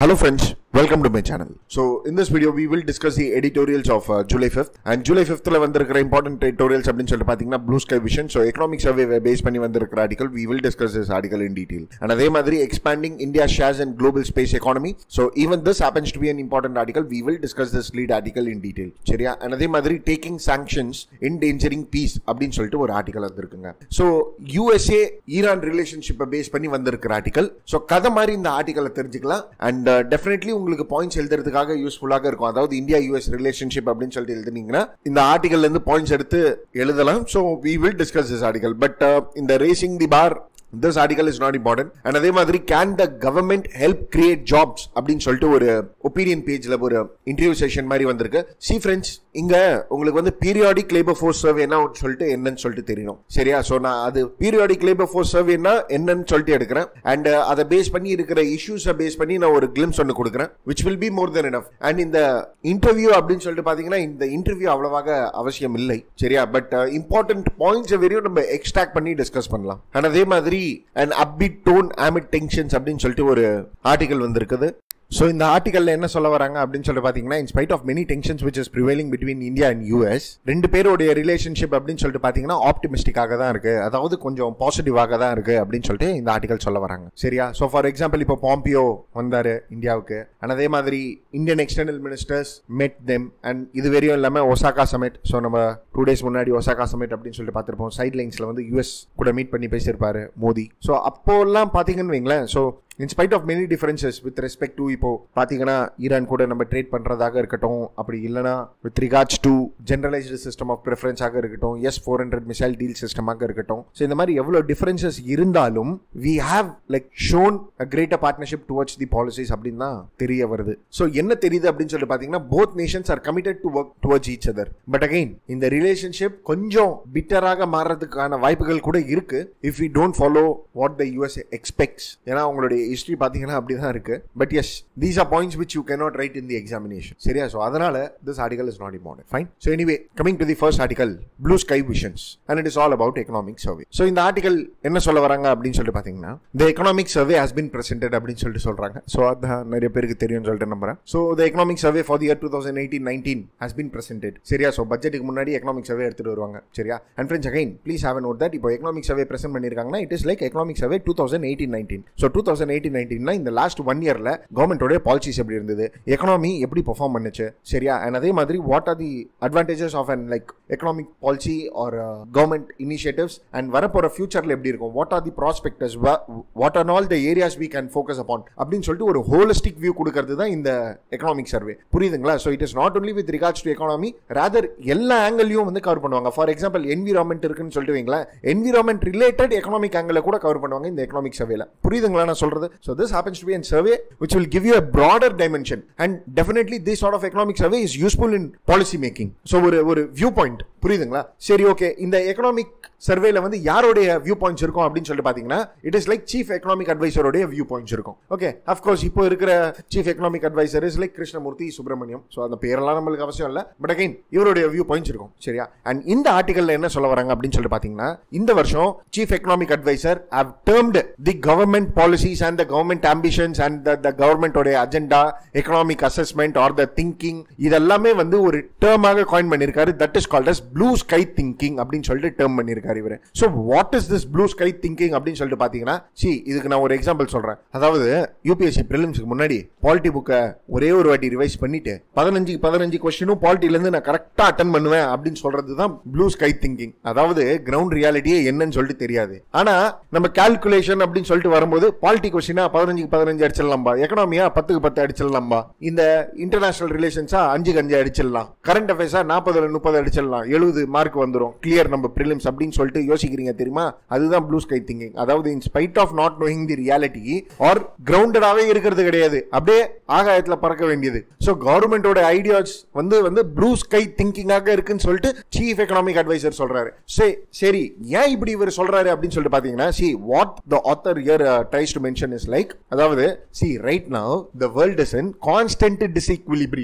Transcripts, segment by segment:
Hello friends, welcome to my channel. So in this video we will discuss the editorials of uh, July 5th and July 5th ல வந்திருக்கிற important editorials அப்படின்னு சொல்லிட்டு பாத்தீங்கன்னா blue sky vision so economic survey base பண்ணி வந்திருக்கிற article we will discuss this article in detail and அதே மாதிரி expanding India shares in global space economy so even this happens to be an important article we will discuss this lead article in detail சரியா and அதே மாதிரி taking sanctions endangering peace அப்படின்னு சொல்லிட்டு ஒரு article வந்திருக்குங்க so USA Iran ரிலேஷன்ஷிப்பை base பண்ணி வந்திருக்கிற ஆர்டிகல் ஸோ கதை மாதிரி இந்த ஆர்டிக்கலை தெரிஞ்சுக்கலாம் அண்ட் டெஃபினெட்லி உங்களுக்கு பாயிண்ட்ஸ் எழுதுறதுக்காக யூஸ்ஃபுல்லாக இருக்கும் அதாவது இந்தியா யூஎஸ் ரிலேஷன்ஷிப் அப்படின்னு சொல்லிட்டு எழுதுனீங்கன்னா இந்த ஆர்டிகல்ல இருந்து பாயிண்ட்ஸ் எடுத்து எழுதலாம் so we will discuss this article but இந்த raising the bar this article is not important and அதே மாதிரி can the government help create jobs அப்படின்னு சொல்லிட்டு ஒரு ஒப்பீனியன் பேஜ்ல ஒரு இன்டர்வியூ செஷன் மாதிரி வந்திருக்கு சி ஃப்ரெண்ட்ஸ் இங்க உங்களுக்கு வந்து பீரியாடிக் லேபர் ஃபோர்ஸ் சர்வேனா சொல்லிட்டு என்னன்னு சொல்லிட்டு தெரியணும் சரியா ஸோ நான் அது பீரியாடிக் லேபர் ஃபோர்ஸ் சர்வேனா என்னன்னு சொல்லிட்டு எடுக்கிறேன் அண்ட் அதை பேஸ் பண்ணி இருக்கிற இஷ்யூஸை பேஸ் பண்ணி நான் ஒரு கிளிம்ஸ் ஒன்று கொடுக்குறேன் which will be more then enough and இந்த இன்டர்வியூ அப்படின்னு சொல்லிட்டு பாத்தீங்கன்னா இந்த இன்டர்வியூ அவ்வளவாக அவசியம் இல்லை சரியா பட் இம்பார்ட்டன்ட் பாயிண்ட்ஸ் வெறியும் நம்ம எக்ஸ்ட்ராக்ட் பண்ணி டிஸ்கஸ் பண்ணலாம் அண்ட் அதே மாதிரி and upbeat tone amid tensions அப்படின்னு சொல்லிட்டு ஒரு ஆர்டிகல் வந்திருக்குது ஸோ இந்த ஆர்டிகல்ல என்ன சொல்ல வராங்க அப்படின்னு சொல்லிட்டு பார்த்தீங்கன்னா in spite of many tensions which is prevailing between India and US ரெண்டு பேருடைய ரிலேஷன்ஷிப் அப்படின்னு சொல்லிட்டு பார்த்தீங்கன்னா ஆப்டிமிஸ்டிக்காக தான் இருக்கு அதாவது கொஞ்சம் பாசிட்டிவாக தான் இருக்கு அப்படின்னு சொல்லிட்டு இந்த ஆர்டிகல் சொல்ல வராங்க சரியா ஸோ ஃபார் எக்ஸாம்பிள் இப்போ பாம்பியோ வந்தாரு இந்தியாவுக்கு அண்ட் அதே மாதிரி Indian external ministers met them and இது வரையும் இல்லாமல் ஒசாகா சமிட் ஸோ நம்ம டூ டேஸ் முன்னாடி ஒசாகா சமிட் அப்படின்னு சொல்லிட்டு பார்த்துருப்போம் சைட் லைன்ஸ்ல வந்து யூஎஸ் கூட மீட் பண்ணி பேசியிருப்பாரு மோடி ஸோ அப்போல்லாம் பார்த்தீங்கன்னு வைங்களேன் so in spite of many differences with respect to இப்போ பார்த்தீங்கன்னா ஈரான் கூட நம்ம ட்ரேட் பண்ணுறதாக இருக்கட்டும் அப்படி இல்லைனா with regards to generalized system of ப்ரிஃபரன்ஸாக இருக்கட்டும் S four hundred missile deal சிஸ்டமாக இருக்கட்டும் ஸோ இந்த மாதிரி எவ்வளோ டிஃபரன்சஸ் இருந்தாலும் we have like shown a greater partnership towards the policies அப்படின்னு தான் தெரிய வருது ஸோ என்ன தெரியுது அப்படின்னு சொல்லி பார்த்தீங்கன்னா both nations are committed to work towards each other but again இந்த ரிலேஷன்ஷிப் கொஞ்சம் பிட்டராக மாறுறதுக்கான வாய்ப்புகள் கூட இருக்கு if you don't follow what the US expects ஏன்னா அவங்களுடைய ஹிஸ்ட்ரி பார்த்தீங்கன்னா அப்படி தான் இருக்கு but as these are points which you cannot write in the examination சரியா ஸோ அதனால this article is not important fine so anyway coming to the first article blue sky visions and it is all about economic survey so இந்த article என்ன சொல்ல வராங்க அப்படின்னு சொல்லிட்டு பார்த்தீங்கன்னா the economic survey has been presented அப்படின்னு சொல்லிட்டு சொல்றாங்க ஸோ அதான் நிறைய பேருக்கு தெரியும்னு சொல்லிட்டு நம்புறேன் so the economic survey for the year two thousand eighteen nineteen has been presented சரியா ஸோ பட்ஜெட்டுக்கு முன்னாடி எக்கனாமிக் சர்வே எடுத்துட்டு வருவாங்க சரியா and friends again please have note that இப்போ எக்கனாமிக் சர்வே பிரசென்ட் பண்ணிருக்காங்கன்னா it is like economic survey two thousand eighteen nineteen so two thousand eighteen nineteen இந்த last one இயர்ல கவர்மெண்டோட பாலிசிஸ் எப்படி இருந்தது எக்கனாமி எப்படி பெர்ஃபார்ம் பண்ணுச்சு சரியா அண்ட் அதே மாதிரி what are the advantages of and like economic policy or government initiatives and வரப்போற ஃபியூச்சர்ல எப்படி இருக்கும் what are the prospectus what are all the areas we can focus upon அப்படின்னு சொல்லிட்டு ஒரு ஹோலிஸ்டிக் வியூ கொடுக்கறது தான் இந்த எக்கனாமிக் சர்வே புரியுதுங்களா so it is not only with regards to economy rather எல்லா ஆங்கிளையும் வந்து கவர் பண்ணுவாங்க ஃபார் எக்ஸாம்பிள் என்விரான்மெண்ட் இருக்குன்னு சொல்லிட்டு வைங்களேன் என்விரான்மெண்ட் ரிலேட்டட் எக்கனாமிக் ஆங்கிள் கூட கவர் பண்ணுவாங்க இந்த எக்கனாமிக் சர்வேல புரியுதுங்களா நான் சொல்றது so this happens to be an survey which will give you a broader dimension and definitely this sort of economic survey is useful in policy making so ஒரு ஒரு view point புரியுதுங்களா சரி ஓகே இந்த economic சர்வேல வந்து யாருடைய view points இருக்கும் அப்படின்னு சொல்லிட்டு பாத்தீங்கன்னா it is like chief economic அட்வைசருடைய வியூ பாயிண்ட்ஸ் இருக்கும் ஓகே அஃப்கோர்ஸ் இப்போ இருக்கிற chief economic adviser is like Krishnamurthy Subramaniam so அந்த பேரெல்லாம் நம்மளுக்கு அவசியம் இல்லை பட் அகைன் இவருடைய வியூ பாயிண்ட்ஸ் இருக்கும் சரியா அண்ட் இந்த ஆர்டிகல்ல என்ன சொல்ல வராங்க அப்படின்னு சொல்லிட்டு பாத்தீங்கன்னா இந்த வருஷம் chief economic adviser how termed the government policies and the government ambitions and the கவர்மெண்டோட agenda economic assessment or the thinking இதெல்லாமே வந்து ஒரு டேர்மாக காயின் பண்ணியிருக்காரு that is called as blue sky thinking அப்படின்னு சொல்லிட்டு டேர்ம் பண்ணியிருக்காரு இவர் so what is this blue sky thinking அப்படின்னு சொல்லிட்டு பார்த்தீங்கன்னா சி இதுக்கு நான் ஒரு எக்ஸாம்பிள் சொல்றேன் அதாவது யூபிஎஸ்சி ப்ரிலிம்ஸ்க்கு முன்னாடி பாலிட்டி புக்கை ஒரே ஒரு வாட்டி ரிவைஸ் பண்ணிட்டு பதினஞ்சுக்கு பதினஞ்சு கொஸ்டினும் பாலிட்டிலேருந்து நான் கரெக்டாக அட்டன் பண்ணுவேன் அப்படின்னு சொல்றது தான் ப்ளூ ஸ்கை திங்கிங் அதாவது கிரவுண்ட் ரியாலிட்டியே என்னன்னு சொல்லிட்டு தெரியாது ஆனா நம்ம கால்குலேஷன் அப்படின்னு சொல்லிட்டு வரும்போது பாலிட்டி கொஸ்டினா பதினஞ்சுக்கு பதினஞ்சு அடிச்சிடலாம்பா எக்கனாமியா பத்துக்கு பத்து அடிச்சிடலாம்பா இந்த இன்டர்நேஷனல் ரிலேஷன்ஸா அஞ்சுக்கு அஞ்சு அடிச்சிடலாம் கரண்ட் அஃபேர்ஸா நாற்பதுல முப்பது அடிச்சிடலாம் எழுபது மார்க் வந்துடும் கிளியர் நம்ம ப்ரிலிம்ஸ் அப்படின்னு சொல்லிட்டு யோசிக்கிறீங்க தெரியுமா அதுதான் ப்ளூ ஸ்கை திங்கிங் அதாவது in spite of not knowing the reality or கிரவுண்டடாவே இருக்கிறது கிடையாது அப்படியே ஆகாயத்துல பறக்க வேண்டியது ஸோ கவர்மெண்டோட ஐடியாஸ் வந்து வந்து ப்ளூ ஸ்கை திங்கிங்காக இருக்குன்னு சொல்லிட்டு சீஃப் எக்கனாமிக் அட்வைசர் சொல்றாரு சரி ஏன் இப்படி இவர் சொல்றாரு அப்படின்னு சொல்லிட்டு பாத்தீங்கன்னா see what the author here tries to mention is like அதாவது see right now the world is in constant disequilibrium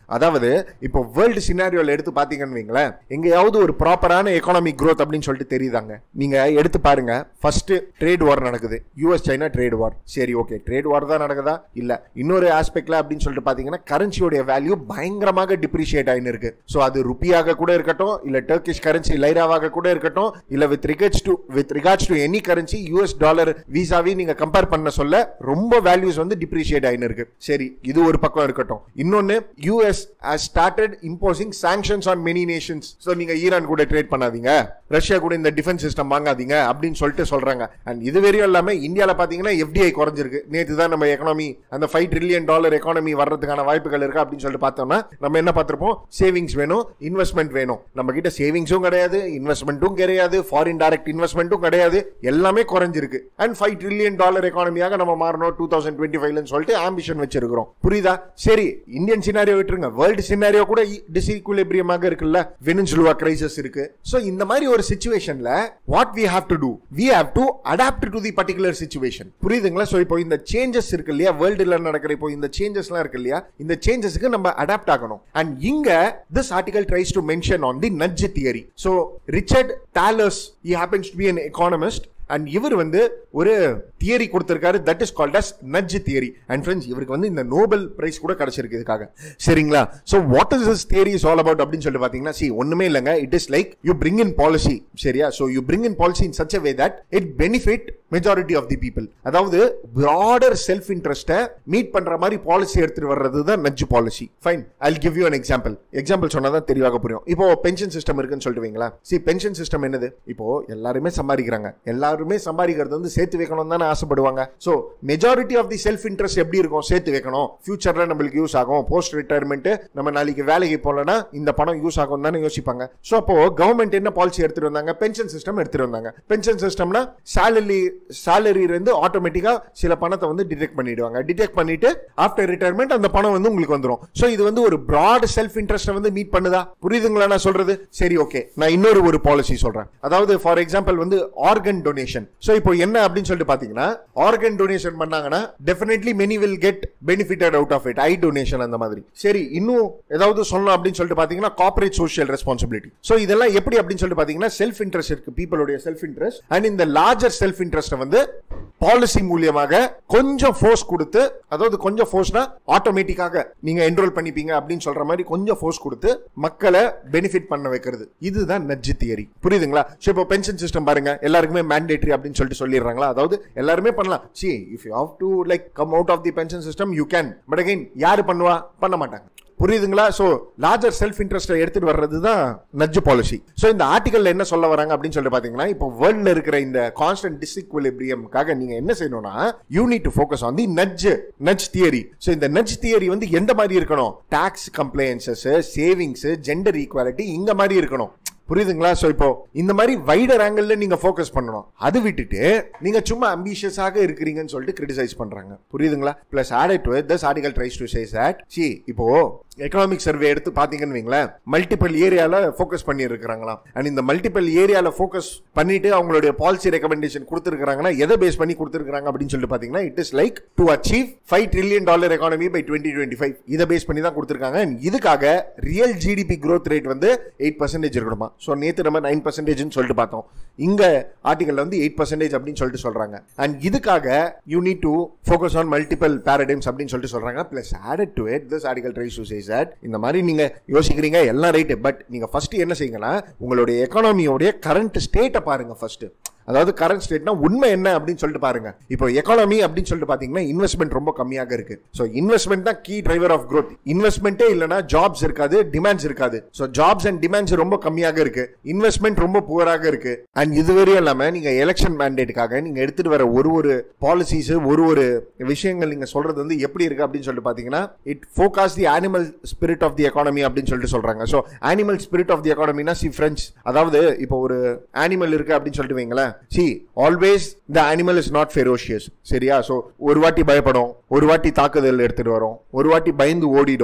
அதாவது இப்போ வேர்ல்டு சினாரியோல எடுத்து பாத்தீங்கன்னு வைங்களேன் எங்கேயாவது ஒரு ப்ராப்பரான எக்கானமிக் growth அப்படின்னு சொல்லிட்டு தெரியுதாங்க நீங்க எடுத்து பாருங்க ஃபர்ஸ்ட் ட்ரேட் வார் நடக்குது யூஎஸ் சைனா ட்ரேட் வார் சரி ஓகே ட்ரேட் வார் தான் நடக்குதா இல்ல இன்னொரு ஆஸ்பெக்ட்ல அப்படின்னு சொல்லிட்டு பாத்தீங்கன்னா கரன்சியோட வேல்யூ பயங்கரமாக டிப்ரிஷியேட் ஆயின்னு இருக்கு ஸோ அது ருப்பியாக கூட இருக்கட்டும் இல்ல டர்க்கிஷ் கரன்சி லைராவாக கூட இருக்கட்டும் இல்ல with regards to with regards to any currency US dollar வீசாவே நீங்க கம்பேர் பண்ண சொல்ல ரொம்ப வேல்யூஸ் வந்து டிப்ரிஷியேட் ஆயின்னு இருக்கு சரி இது ஒரு பக்கம் இருக்கட்டும் இன்னொன்னு US started imposing sanctions on many nations so நீங்க ஈரான் கூட ட்ரேட் பண்ணாதீங்க ரஷ்யா கூட இந்த டிஃபென்ஸ் சிஸ்டம் வாங்காதீங்க அப்படின்னு சொல்லிட்டு சொல்றாங்க அண்ட் இது வரையும் இல்லாம இந்தியாவில் பாத்தீங்கன்னா எஃப்டிஐ குறைஞ்சிருக்கு நேற்று தான் நம்ம எக்கனாமி அந்த ஃபைவ் ட்ரில்லியன் டாலர் எக்கானமி வர்றதுக்கான வாய்ப்புகள் இருக்கு அப்படின்னு சொல்லிட்டு பார்த்தோம்னா நம்ம என்ன பார்த்திருப்போம் சேவிங்ஸ் வேணும் இன்வெஸ்ட்மெண்ட் வேணும் நம்ம கிட்ட சேவிங்ஸும் கிடையாது இன்வெஸ்ட்மெண்ட்டும் கிடையாது ஃபாரின் டைரக்ட் இன்வெஸ்ட்மெண்ட்டும் கிடையாது எல்லாமே குறைஞ்சிருக்கு அண்ட் ஃபைவ் ட்ரில்லியன் டாலர் எக்கானமியாக நம்ம மாறணும் டூ தௌசண்ட் டுவெண்ட்டி ஃபைவ்ல சொல்லிட்டு ஆம்பிஷன் வச்சிருக்கிறோம் புரியுதா சரி இந்தியன் சினாரியோ விட்டுருங்க வேர்ல்டு சினாரியோ கூட டிஸ்இக்குலிபிரியமாக இருக்குல்ல வெனின்சுலுவா கிரைசஸ் இருக்கு ஸோ இந்த மாதிரி ஒரு சுச்சுவேஷன்ல what we have to do we have to adapt to the particular situation புரியுதுங்களா ஸோ இப்போ இந்த சேஞ்சஸ் இருக்கு இல்லையா வேர்ல்டுல நடக்கிற இப்போ இந்த சேஞ்சஸ்லாம் இருக்கு இல்லையா இந்த சேஞ்சஸ்க்கு நம்ம அடாப்ட் ஆகணும் அண்ட் இங்க this article tries to mention on the nudge theory so Richard Thaler he happens to be an economist and இவர் வந்து ஒரு தியரி கொடுத்திருக்காரு that is called as nudge theory and friends இவருக்கு வந்து இந்த நோபல் பிரைஸ் கூட கிடைச்சிருக்கு இதுக்காக சரிங்களா so what is this theory is all about அப்படின்னு சொல்லிட்டு பார்த்தீங்கன்னா சி ஒண்ணுமே இல்லைங்க it is like you bring in policy சரியா so you bring in policy in such a way that it benefit majority of the people அதாவது broader self இன்ட்ரெஸ்ட்டை meet பண்ற மாதிரி பாலிசி எடுத்துட்டு வர்றது தான் nudge policy fine I give you an example example சொன்னா தான் தெளிவாக புரியும் இப்போ பென்ஷன் சிஸ்டம் இருக்குன்னு சொல்லிட்டு வைங்களா சி பென்ஷன் சிஸ்டம் என்னது இப்போ எல்லாருமே சம்பாதிக்கிறாங்க எல்லாருமே சம்பாதிக்கிறது வந்து சேர்த்து வைக்கணும் தானே ஆசைப்படுவாங்க so majority of the self interest எப்படி இருக்கும் சேர்த்து வைக்கணும் ஃபியூச்சர்ல நம்மளுக்கு யூஸ் ஆகும் போஸ்ட் ரிட்டையர்மெண்ட் நம்ம நாளைக்கு வேலைக்கு போகலன்னா இந்த பணம் யூஸ் ஆகும் தானே யோசிப்பாங்க ஸோ அப்போ கவர்மெண்ட் என்ன பாலிசி எடுத்துட்டு வந்தாங்க பென்ஷன் சிஸ்டம் எடுத்துட்டு வந்தாங்க பென்ஷன் சிஸ்டம்னா சேலரி சேலரி இருந்து ஆட்டோமேட்டிக்கா சில பணத்தை வந்து டிடெக்ட் பண்ணிடுவாங்க டிடெக்ட் பண்ணிட்டு ஆஃப்டர் ரிட்டையர்மெண்ட் அந்த பணம் வந்து உங்களுக்கு வந்துடும் ஸோ இது வந்து ஒரு ப்ராட் செல்ஃப் இன்ட்ரெஸ்ட் வந்து மீட் பண்ணுதா புரியுதுங்களா நான் சொல்றது சரி ஓகே நான் இன்னொரு ஒரு பாலிசி சொல்றேன் அதாவது ஃபார் எக்ஸாம்பிள் வந்து ஆர்கன் டொனேஷன் ஸோ இப்போ என்ன அப்படின்னு சொல்லிட்டு பாத்தீங்கன்னா ஆர்கன் டொனேஷன் பண்ணாங்கன்னா definitely many will get benefitted out of it eye donation அந்த மாதிரி சரி இன்னும் ஏதாவது சொல்லணும் அப்படின்னு சொல்லிட்டு பாத்தீங்கன்னா கார்பரேட் சோஷியல் ரெஸ்பான்சிபிலிட்டி ஸோ இதெல்லாம் எப்படி அப்படின்னு சொல்லிட்டு பாத்தீங்கன்னா செல்ஃப் இன்ட்ரெஸ்ட் இருக்கு பீப்புளுடைய செல்ஃப் இன்ட்ரெஸ்ட் அண்ட் இந்த லார்ஜர் செல்ஃப் இன்ட்ரெஸ்ட் வந்து பாலிசி மூலியமாக கொஞ்சம் ஃபோர்ஸ் கொடுத்து அதாவது கொஞ்சம் ஃபோர்ஸ்னா ஆட்டோமேட்டிக்காக நீங்க என்ரோல் பண்ணிப்பீங்க அப்படின்னு சொல்ற மாதிரி கொஞ்சம் ஃபோர்ஸ் கொடுத்து மக்களை பெனிஃபிட் பண்ண வைக்கிறது இதுதான் நட்ஜ் தியரி புரியுதுங்களா ஸோ இப்போ பென்ஷன் சிஸ்டம் பாருங்க எல்லாருக்குமே மேண்டேட்டரி அப்படின்னு சொல்லிட்டு சொல்லிடுறாங்களா அதாவது எல்லாருமே பண்ணலாம் see if you have to like come out of the pension system you can but again யாரு பண்ணுவா பண்ண மாட்டாங்க புரியுதுங்களா சோ லார்ஜர் செல்ஃப் இன்ட்ரெஸ்ட்டை எடுத்துட்டு வர்றது தான் நட்ஜ் பாலிசி சோ இந்த ஆர்டிகல்ல என்ன சொல்ல வராங்க அப்படின்னு சொல்லிட்டு பாத்தீங்கன்னா இப்போ வேர்ல்ட்ல இருக்கிற இந்த கான்ஸ்டன்ட் டிஸ்இக்விலிபிரியம்காக நீங்க என்ன செய்யணும்னா you need to focus on the nudge nudge theory so இந்த நட்ஜ் தியரி வந்து எந்த மாதிரி இருக்கணும் tax compliances savings gender equality இங்க மாதிரி இருக்கணும் புரியுதுங்களா சோ இப்போ இந்த மாதிரி வைடர் ஆங்கிள் நீங்க ஃபோக்கஸ் பண்ணணும் அது விட்டுட்டு நீங்க சும்மா அம்பிஷியஸாக இருக்கிறீங்கன்னு சொல்லிட்டு கிரிட்டிசைஸ் பண்றாங்க புரியுதுங்களா plus added to this article tries to chase that see இப்போ எக்கனாமிக் சர்வே எடுத்து பாத்தீங்கன்னு வைங்களேன் மல்டிபிள் ஏரியால ஃபோக்கஸ் பண்ணி இருக்கிறாங்களாம் அண்ட் இந்த மல்டிபிள் ஏரியால ஃபோக்கஸ் பண்ணிட்டு அவங்களுடைய பாலிசி ரெக்கமெண்டேஷன் கொடுத்துருக்காங்கன்னா எதை பேஸ் பண்ணி கொடுத்துருக்காங்க அப்படின்னு சொல்லிட்டு பாத்தீங்கன்னா it is like to achieve five trillion dollar economy by twenty twenty five இதை பேஸ் பண்ணி தான் கொடுத்துருக்காங்க And இதுக்காக ரியல் ஜிடிபி growth ரேட் வந்து எயிட் பர்சன்டேஜ் இருக்கணுமா ஸோ நேற்று நம்ம நைன் பர்சன்டேஜ்னு சொல்லிட்டு பார்த்தோம் இங்க ஆர்டிகல்ல வந்து எயிட் பர்சன்டேஜ் அப்படின்னு சொல்லிட்டு சொல்றாங்க அண்ட் இதுக்காக you need to focus on multiple paradigms அப்படின்னு சொல்லிட்டு சொல்றாங்க plus added to it this article tries to chase that இந்த மாதிரி நீங்க யோசிக்கிறீங்க எல்லாம் ரைட்டு பட் நீங்க ஃபர்ஸ்ட் என்ன செய்யுங்கன்னா உங்களுடைய எக்கானமியோடைய கரண்ட் ஸ்டேட்டை பாருங்க ஃபர்ஸ்ட் அதாவது கரண்ட் ஸ்டேட்னா உண்மை என்ன அப்படின்னு சொல்லிட்டு பாருங்க இப்போ எக்கானமி அப்படின்னு சொல்லிட்டு பாத்தீங்கன்னா இன்வெஸ்ட்மெண்ட் ரொம்ப கம்மியாக இருக்கு ஸோ இன்வெஸ்ட்மெண்ட் தான் கீ டிரைவர் ஆஃப் growth இன்வெஸ்ட்மெண்ட்டே இல்லைனா ஜாப்ஸ் இருக்காது டிமாண்ட்ஸ் இருக்காது ஸோ ஜாப்ஸ் அண்ட் டிமாண்ட்ஸ் ரொம்ப கம்மியாக இருக்கு இன்வெஸ்ட்மெண்ட் ரொம்ப புவராக இருக்கு அண்ட் இதுவரையும் இல்லாம நீங்க எலெக்ஷன் மேண்டேட்டுக்காக நீங்க எடுத்துட்டு வர ஒரு ஒரு பாலிசிஸ் ஒரு ஒரு விஷயங்கள் நீங்க சொல்றது வந்து எப்படி இருக்கு அப்படின்னு சொல்லிட்டு பாத்தீங்கன்னா it focus the animal spirit of the economy அப்படின்னு சொல்லிட்டு சொல்றாங்க so animal spirit of the எக்கானமினா சி ஃப்ரெண்ட்ஸ் அதாவது இப்போ ஒரு அனிமல் இருக்கு அப்படின்னு சொல்லிட்டு வைங்களேன் see always the animal is not ferocious சரியா ஸோ ஒரு வாட்டி பயப்படும் ஒரு வாட்டி தாக்குதல் எடுத்துட்டு வரும் ஒரு வாட்டி பயந்து ஓடிடும்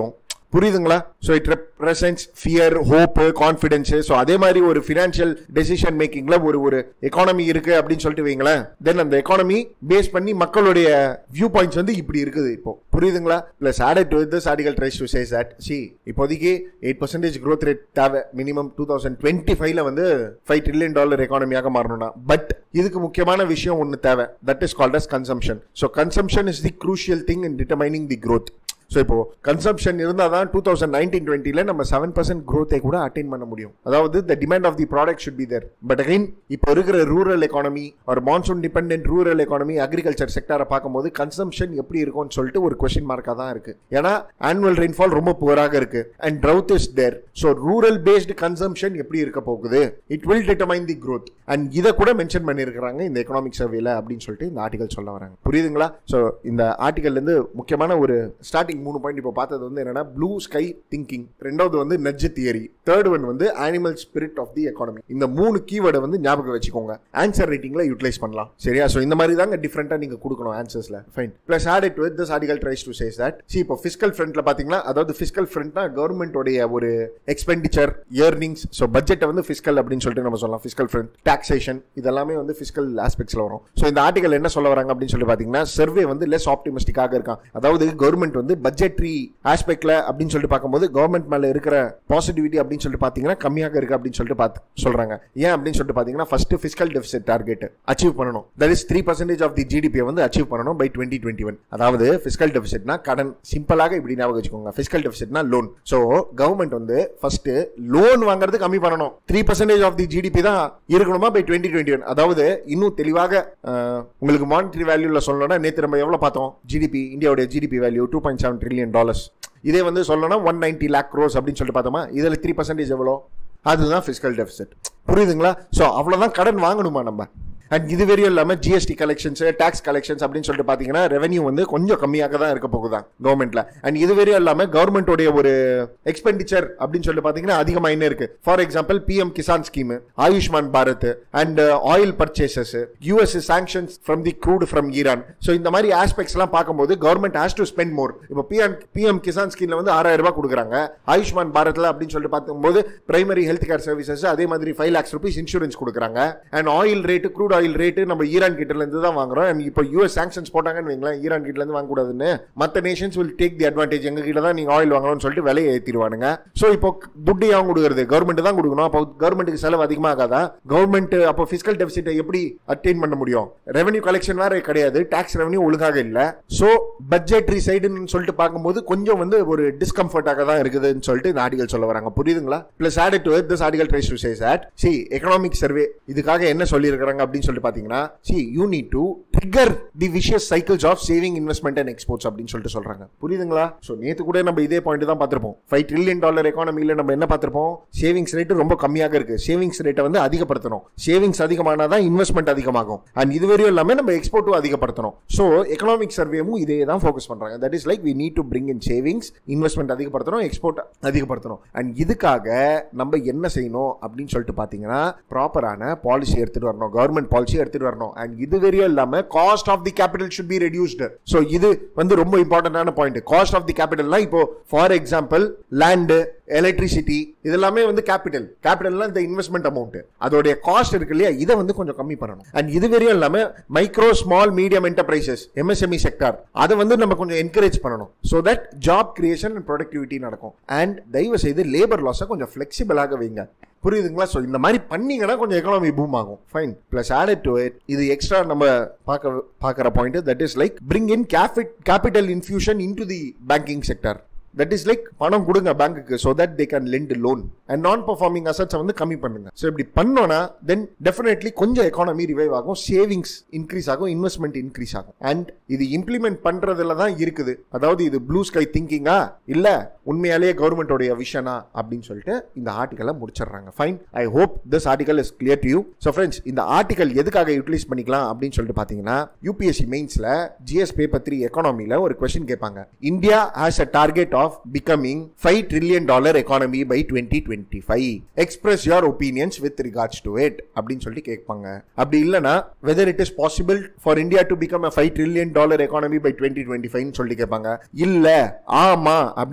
புரியுதுங்களா so it represents fear hope confidence so அதே மாதிரி ஒரு ஃபினான்ஷியல் டெசிஷன் மேக்கிங்ல ஒரு ஒரு எக்கானமி இருக்கு அப்படின்னு சொல்லிட்டு வைங்களேன் தென் அந்த எக்கானமி பேஸ் பண்ணி மக்களுடைய வியூ பாயிண்ட்ஸ் வந்து இப்படி இருக்குது இப்போ புரியுதுங்களா plus added to this article tries to chase that see இப்போதைக்கு எயிட் பர்சன்டேஜ் growth ரேட் தேவை மினிமம் டூ தௌசண்ட் டுவெண்ட்டி ஃபைவ்ல வந்து ஃபைவ் ட்ரில்லியன் டாலர் எக்கானமியாக மாறணும்னா பட் இதுக்கு முக்கியமான விஷயம் ஒன்று தேவை that is called as consumption so consumption is the crucial thing in determining the growth so இப்போ கன்சம்ஷன் இருந்தால் தான் டூ தௌசண்ட் நைன்டீன் டுவெண்ட்டில நம்ம செவன் பர்சன்ட் க்ரோத்தை கூட அட்டைன் பண்ண முடியும் அதாவது the demand of the product should be there but again இப்போ இருக்கிற ரூரல் எக்கானமி ஒரு monsoon depend rural economy agriculture செக்டரை பார்க்கும்போது கன்சம்ஷன் எப்படி இருக்கும்னு சொல்லிட்டு ஒரு கொஸ்டின் மார்க்காக தான் இருக்கு ஏன்னா ஆனுவல் ரெயின்ஃபால் ரொம்ப புவராக இருக்கு and drought is there so rural based consumption எப்படி இருக்க போகுது it will determine the growth and இதை கூட மென்ஷன் பண்ணியிருக்கிறாங்க இந்த எக்கனாமிக் சர்வேல அப்படின்னு சொல்லிட்டு இந்த ஆர்டிகல் சொல்ல வராங்க புரியுதுங்களா ஸோ இந்த ஆர்டிகல்லேருந்து முக்கியமான ஒரு ஸ்டார்டிங் மூணு பாயிண்ட் இப்போ பார்த்தது வந்து என்னன்னா ப்ளூ ஸ்கை திங்கிங் ரெண்டாவது வந்து நட்ஜ் தியரி தேர்ட் ஒன் வந்து animal spirit of the economy இந்த மூணு கீவேர்டை வந்து ஞாபகம் வச்சுக்கோங்க ஆன்சர் ரைட்டிங்ல யூட்டிலைஸ் பண்ணலாம் சரியா ஸோ இந்த மாதிரி தாங்க டிஃப்ரெண்டாக நீங்க கொடுக்கணும் ஆன்சர்ஸ்ல fine plus add it with this article tries to chase that see இப்போ ஃபிஸ்கல் ஃப்ரண்ட்ல பாத்தீங்கன்னா அதாவது ஃபிஸ்கல் ஃப்ரண்ட்னா கவர்மெண்டோடைய ஒரு எக்ஸ்பெண்டிச்சர் இயர்னிங்ஸ் ஸோ பட்ஜெட்டை வந்து ஃபிஸ்கல் அப்படின்னு சொல்லிட்டு நம்ம சொல்லலாம் ஃபிஸ்கல் ஃப்ரண்ட் டாக்ஸேஷன் இதெல்லாமே வந்து ஃபிஸ்கல் ஆஸ்பெக்ட்ஸ்ல வரும் ஸோ இந்த ஆர்டிகல் என்ன சொல்ல வராங்க அப்படின்னு சொல்லி பாத்தீங்கன்னா சர்வே வந்து லெஸ் ஆப்டிமிஸ்டிக்காக இருக்கான் அதாவது கவர்மெண்ட் வந்து பட்ஜெட்ரி ஆஸ்பெக்ட்ல அப்படின்னு சொல்லிட்டு பார்க்கும்போது கவர்மெண்ட் மேல இருக்கிற பாசிட்டிவிட்டி அப்படின்னு சொல்லிட்டு பாத்தீங்கன்னா கம்மியாக இருக்கு அப்படின்னு சொல்லிட்டு பார்த்து சொல்றாங்க ஏன் அப்படின்னு சொல்லிட்டு பாத்தீங்கன்னா first fiscal deficit target achieve பண்ணணும் that is three percentage of the GDP வந்து அச்சீவ் பண்ணணும் பை டுவெண்ட்டி டுவெண்ட்டி ஒன் அதாவது ஃபிஸ்கல் டெபிசிட்னா கடன் சிம்பிளாக இப்படி ஞாபகம் வச்சுக்கோங்க ஃபிஸ்கல் டெபிசிட்னா லோன் ஸோ கவர்மெண்ட் வந்து ஃபர்ஸ்ட் லோன் வாங்குறது கம்மி பண்ணணும் three percentage of the GDP தான் இருக்கணுமா பை டுவெண்ட்டி டுவெண்ட்டி ஒன் அதாவது இன்னும் தெளிவாக அஹ், உங்களுக்கு மானிட்டரி வேல்யூல சொல்லணும்னா நேற்று நம்ம எவ்வளவு பார்த்தோம் ஜிடிபி இந்தியாவுடைய GDP value two point seven trillion dollars இதே வந்து சொல்லணும்னா ஒன் நைன்டி லேக் க்ரோஸ் அப்படின்னு சொல்லிட்டு பார்த்தோமா இதில் த்ரீ பர்சன்டேஜ் எவ்வளோ அதுதான் ஃபிஸ்கல் டெபிசிட் புரியுதுங்களா ஸோ அவ்வளோதான் கடன் வாங்கணுமா நம்ம அண்ட் இது வரையும் இல்லாமல் ஜிஎஸ்டி கலெக்ஷன்ஸ் டாக்ஸ் கலெக்ஷன்ஸ் அப்படின்னு சொல்லிட்டு பார்த்தீங்கன்னா ரெவன்யூ வந்து கொஞ்சம் கம்மியாக தான் இருக்க போகுதான் கவர்மெண்ட்ல அண்ட் இது வரையும் இல்லாமல் கவர்மெண்டோடைய ஒரு எக்ஸ்பெண்டிச்சர் அப்படின்னு சொல்லிட்டு பார்த்தீங்கன்னா அதிகமாக என்ன இருக்கு for example PM Kisan scheme Ayushman Bharat and oil purchases US sanctions from the crude from Iran so இந்த மாதிரி ஆஸ்பெக்ட்ஸ் எல்லாம் பார்க்கும்போது government has to spend more இப்போ பிஎம் பிஎம் கிசான் ஸ்கீம்ல வந்து ஆறாயிரம் ரூபாய் கொடுக்குறாங்க ஆயுஷ்மான் பாரத்ல அப்படின்னு சொல்லிட்டு பார்க்கும்போது பிரைமரி ஹெல்த் கேர் சர்வீசஸ் அதே மாதிரி ஃபைவ் லேக்ஸ் ருபீஸ் இன்சூரன்ஸ் கொடுக்குறாங்க and oil rate crude oil rate நம்ம ஈரான் கிட்ட இருந்து தான் வாங்குறோம் அண்ட் இப்போ யூஎஸ் சாங்ஷன்ஸ் போட்டாங்கன்னு வைங்களேன் ஈரான் கிட்ட இருந்து வாங்கக்கூடாதுன்னு மற்ற nations will take the advantage எங்க கிட்ட தான் நீங்க ஆயில் வாங்கணும்னு சொல்லிட்டு விலையை ஏற்றிடுவானுங்க ஸோ இப்போ துட்டு யாவும் கொடுக்குறது கவர்மெண்ட் தான் கொடுக்கணும் அப்போ கவர்மெண்ட்டுக்கு செலவு அதிகமாகாதா கவர்மெண்ட் அப்போ ஃபிஸ்கல் டெபிசிட்டை எப்படி அட்டைன் பண்ண முடியும் ரெவன்யூ கலெக்ஷன் வேற கிடையாது டாக்ஸ் ரெவன்யூ ஒழுங்காக இல்லை ஸோ பட்ஜெட்ரி சைடுன்னு சொல்லிட்டு பார்க்கும்போது கொஞ்சம் வந்து ஒரு டிஸ்கம்ஃபர்ட்டாக தான் இருக்குதுன்னு சொல்லிட்டு இந்த ஆர்டிகல் சொல்ல வராங்க புரியுதுங்களா plus add to this article tries to chase that see economic survey இதுக்காக என்ன சொல்லியிருக்கிறாங்க அப்படின்னு சொல்லிட்டு பார்த்தீங்கன்னா see you need to trigger the vicious cycles of saving investment and exports அப்படின்னு சொல்லிட்டு சொல்றாங்க புரியுதுங்களா ஸோ நேற்று கூட நம்ம இதே பாயிண்ட் தான் பார்த்திருப்போம் ஃபைவ் ட்ரில்லியன் டாலர் எக்கானமியில் நம்ம என்ன பார்த்திருப்போம் சேவிங்ஸ் ரேட் ரொம்ப கம்மியாக இருக்கு சேவிங்ஸ் ரேட்டை வந்து அதிகப்படுத்தணும் சேவிங்ஸ் அதிகமானால் தான் இன்வெஸ்ட்மெண்ட் அதிகமாகும் அண்ட் இதுவரையும் எல்லாமே நம்ம எக்ஸ்போர்ட்டும் அதிகப்படுத்தணும் ஸோ எக்கனாமிக் சர்வேமும் இதே தான் ஃபோக்கஸ் பண்றாங்க that is like we need to bring in savings investment அதிகப்படுத்தணும் எக்ஸ்போர்ட் அதிகப்படுத்தணும் அண்ட் இதுக்காக நம்ம என்ன செய்யணும் அப்படின்னு சொல்லிட்டு பார்த்தீங்கன்னா ப்ராப்பரான பாலிசி எடுத்துட்டு வரணும் கவர்மெண்ட் பாலிசி எடுத்துட்டு வரணும் அண்ட் இது வரையும் இல்லாம cost of the capital should be reduced so இது வந்து ரொம்ப இம்பார்ட்டன்டான பாயிண்ட் காஸ்ட் ஆஃப் தி கேபிட்டல்னா இப்போ ஃபார் எக்ஸாம்பிள் லேண்டு எலக்ட்ரிசிட்டி இதெல்லாமே வந்து கேபிட்டல் கேபிட்டல்னா இந்த இன்வெஸ்ட்மெண்ட் அமௌண்ட் அதோடைய காஸ்ட் இருக்கு இல்லையா இதை வந்து கொஞ்சம் கம்மி பண்ணணும் அண்ட் இது வரையும் இல்லாம micro small medium enterprises MSME sector அதை வந்து நம்ம கொஞ்சம் என்கரேஜ் பண்ணணும் so that job creation and productivity நடக்கும் அண்ட் தயவு செய்து லேபர் லாஸை கொஞ்சம் ஃபிளெக்சிபிளாக வைங்க புரியுதுங்களா ஸோ இந்த மாதிரி பண்ணீங்கன்னா கொஞ்சம் எக்கனாமி பூம் ஆகும் fine plus added to it இது எக்ஸ்ட்ரா நம்ம பார்க்க பார்க்குற point that is like bring in capit capital infusion into the banking sector that is like பணம் கொடுங்க பேங்க்குக்கு so that they can lend loan and non performing அசட்ஸை வந்து கம்மி பண்ணுங்க ஸோ இப்படி பண்ணோன்னா தென் டெஃபினெட்லி கொஞ்சம் எக்கானமி ரிவைவ் ஆகும் சேவிங்ஸ் இன்க்ரீஸ் ஆகும் இன்வெஸ்ட்மெண்ட் இன்க்ரீஸ் ஆகும் அண்ட் இது இம்ப்ளிமெண்ட் பண்றதுல தான் இருக்குது அதாவது இது ப்ளூ ஸ்கை திங்கிங்கா இல்ல உண்மையாலேயே கவர்மெண்டோடைய விஷனா அப்படின்னு சொல்லிட்டு இந்த ஆர்டிக்கலை முடிச்சிடுறாங்க fine I hope this article is clear to you so friends இந்த ஆர்டிகல் எதுக்காக யூட்டிலைஸ் பண்ணிக்கலாம் அப்படின்னு சொல்லிட்டு பார்த்தீங்கன்னா யூபிஎஸ்சி மெயின்ஸ்ல ஜிஎஸ் பேப்பர் த்ரீ எக்கானமியில் ஒரு கொஸ்டின் கேட்பாங்க India has a target of becoming five trillion dollar economy by twenty twenty five express your opinions with regards to it அப்படின்னு சொல்லிட்டு கேட்பாங்க அப்படி இல்லைன்னா whether it is possible for India to become a five trillion dollar economy by twenty twenty five சொல்லி கேட்பாங்க இல்ல ஆமா அப்படின்னு சொல்லிட்டு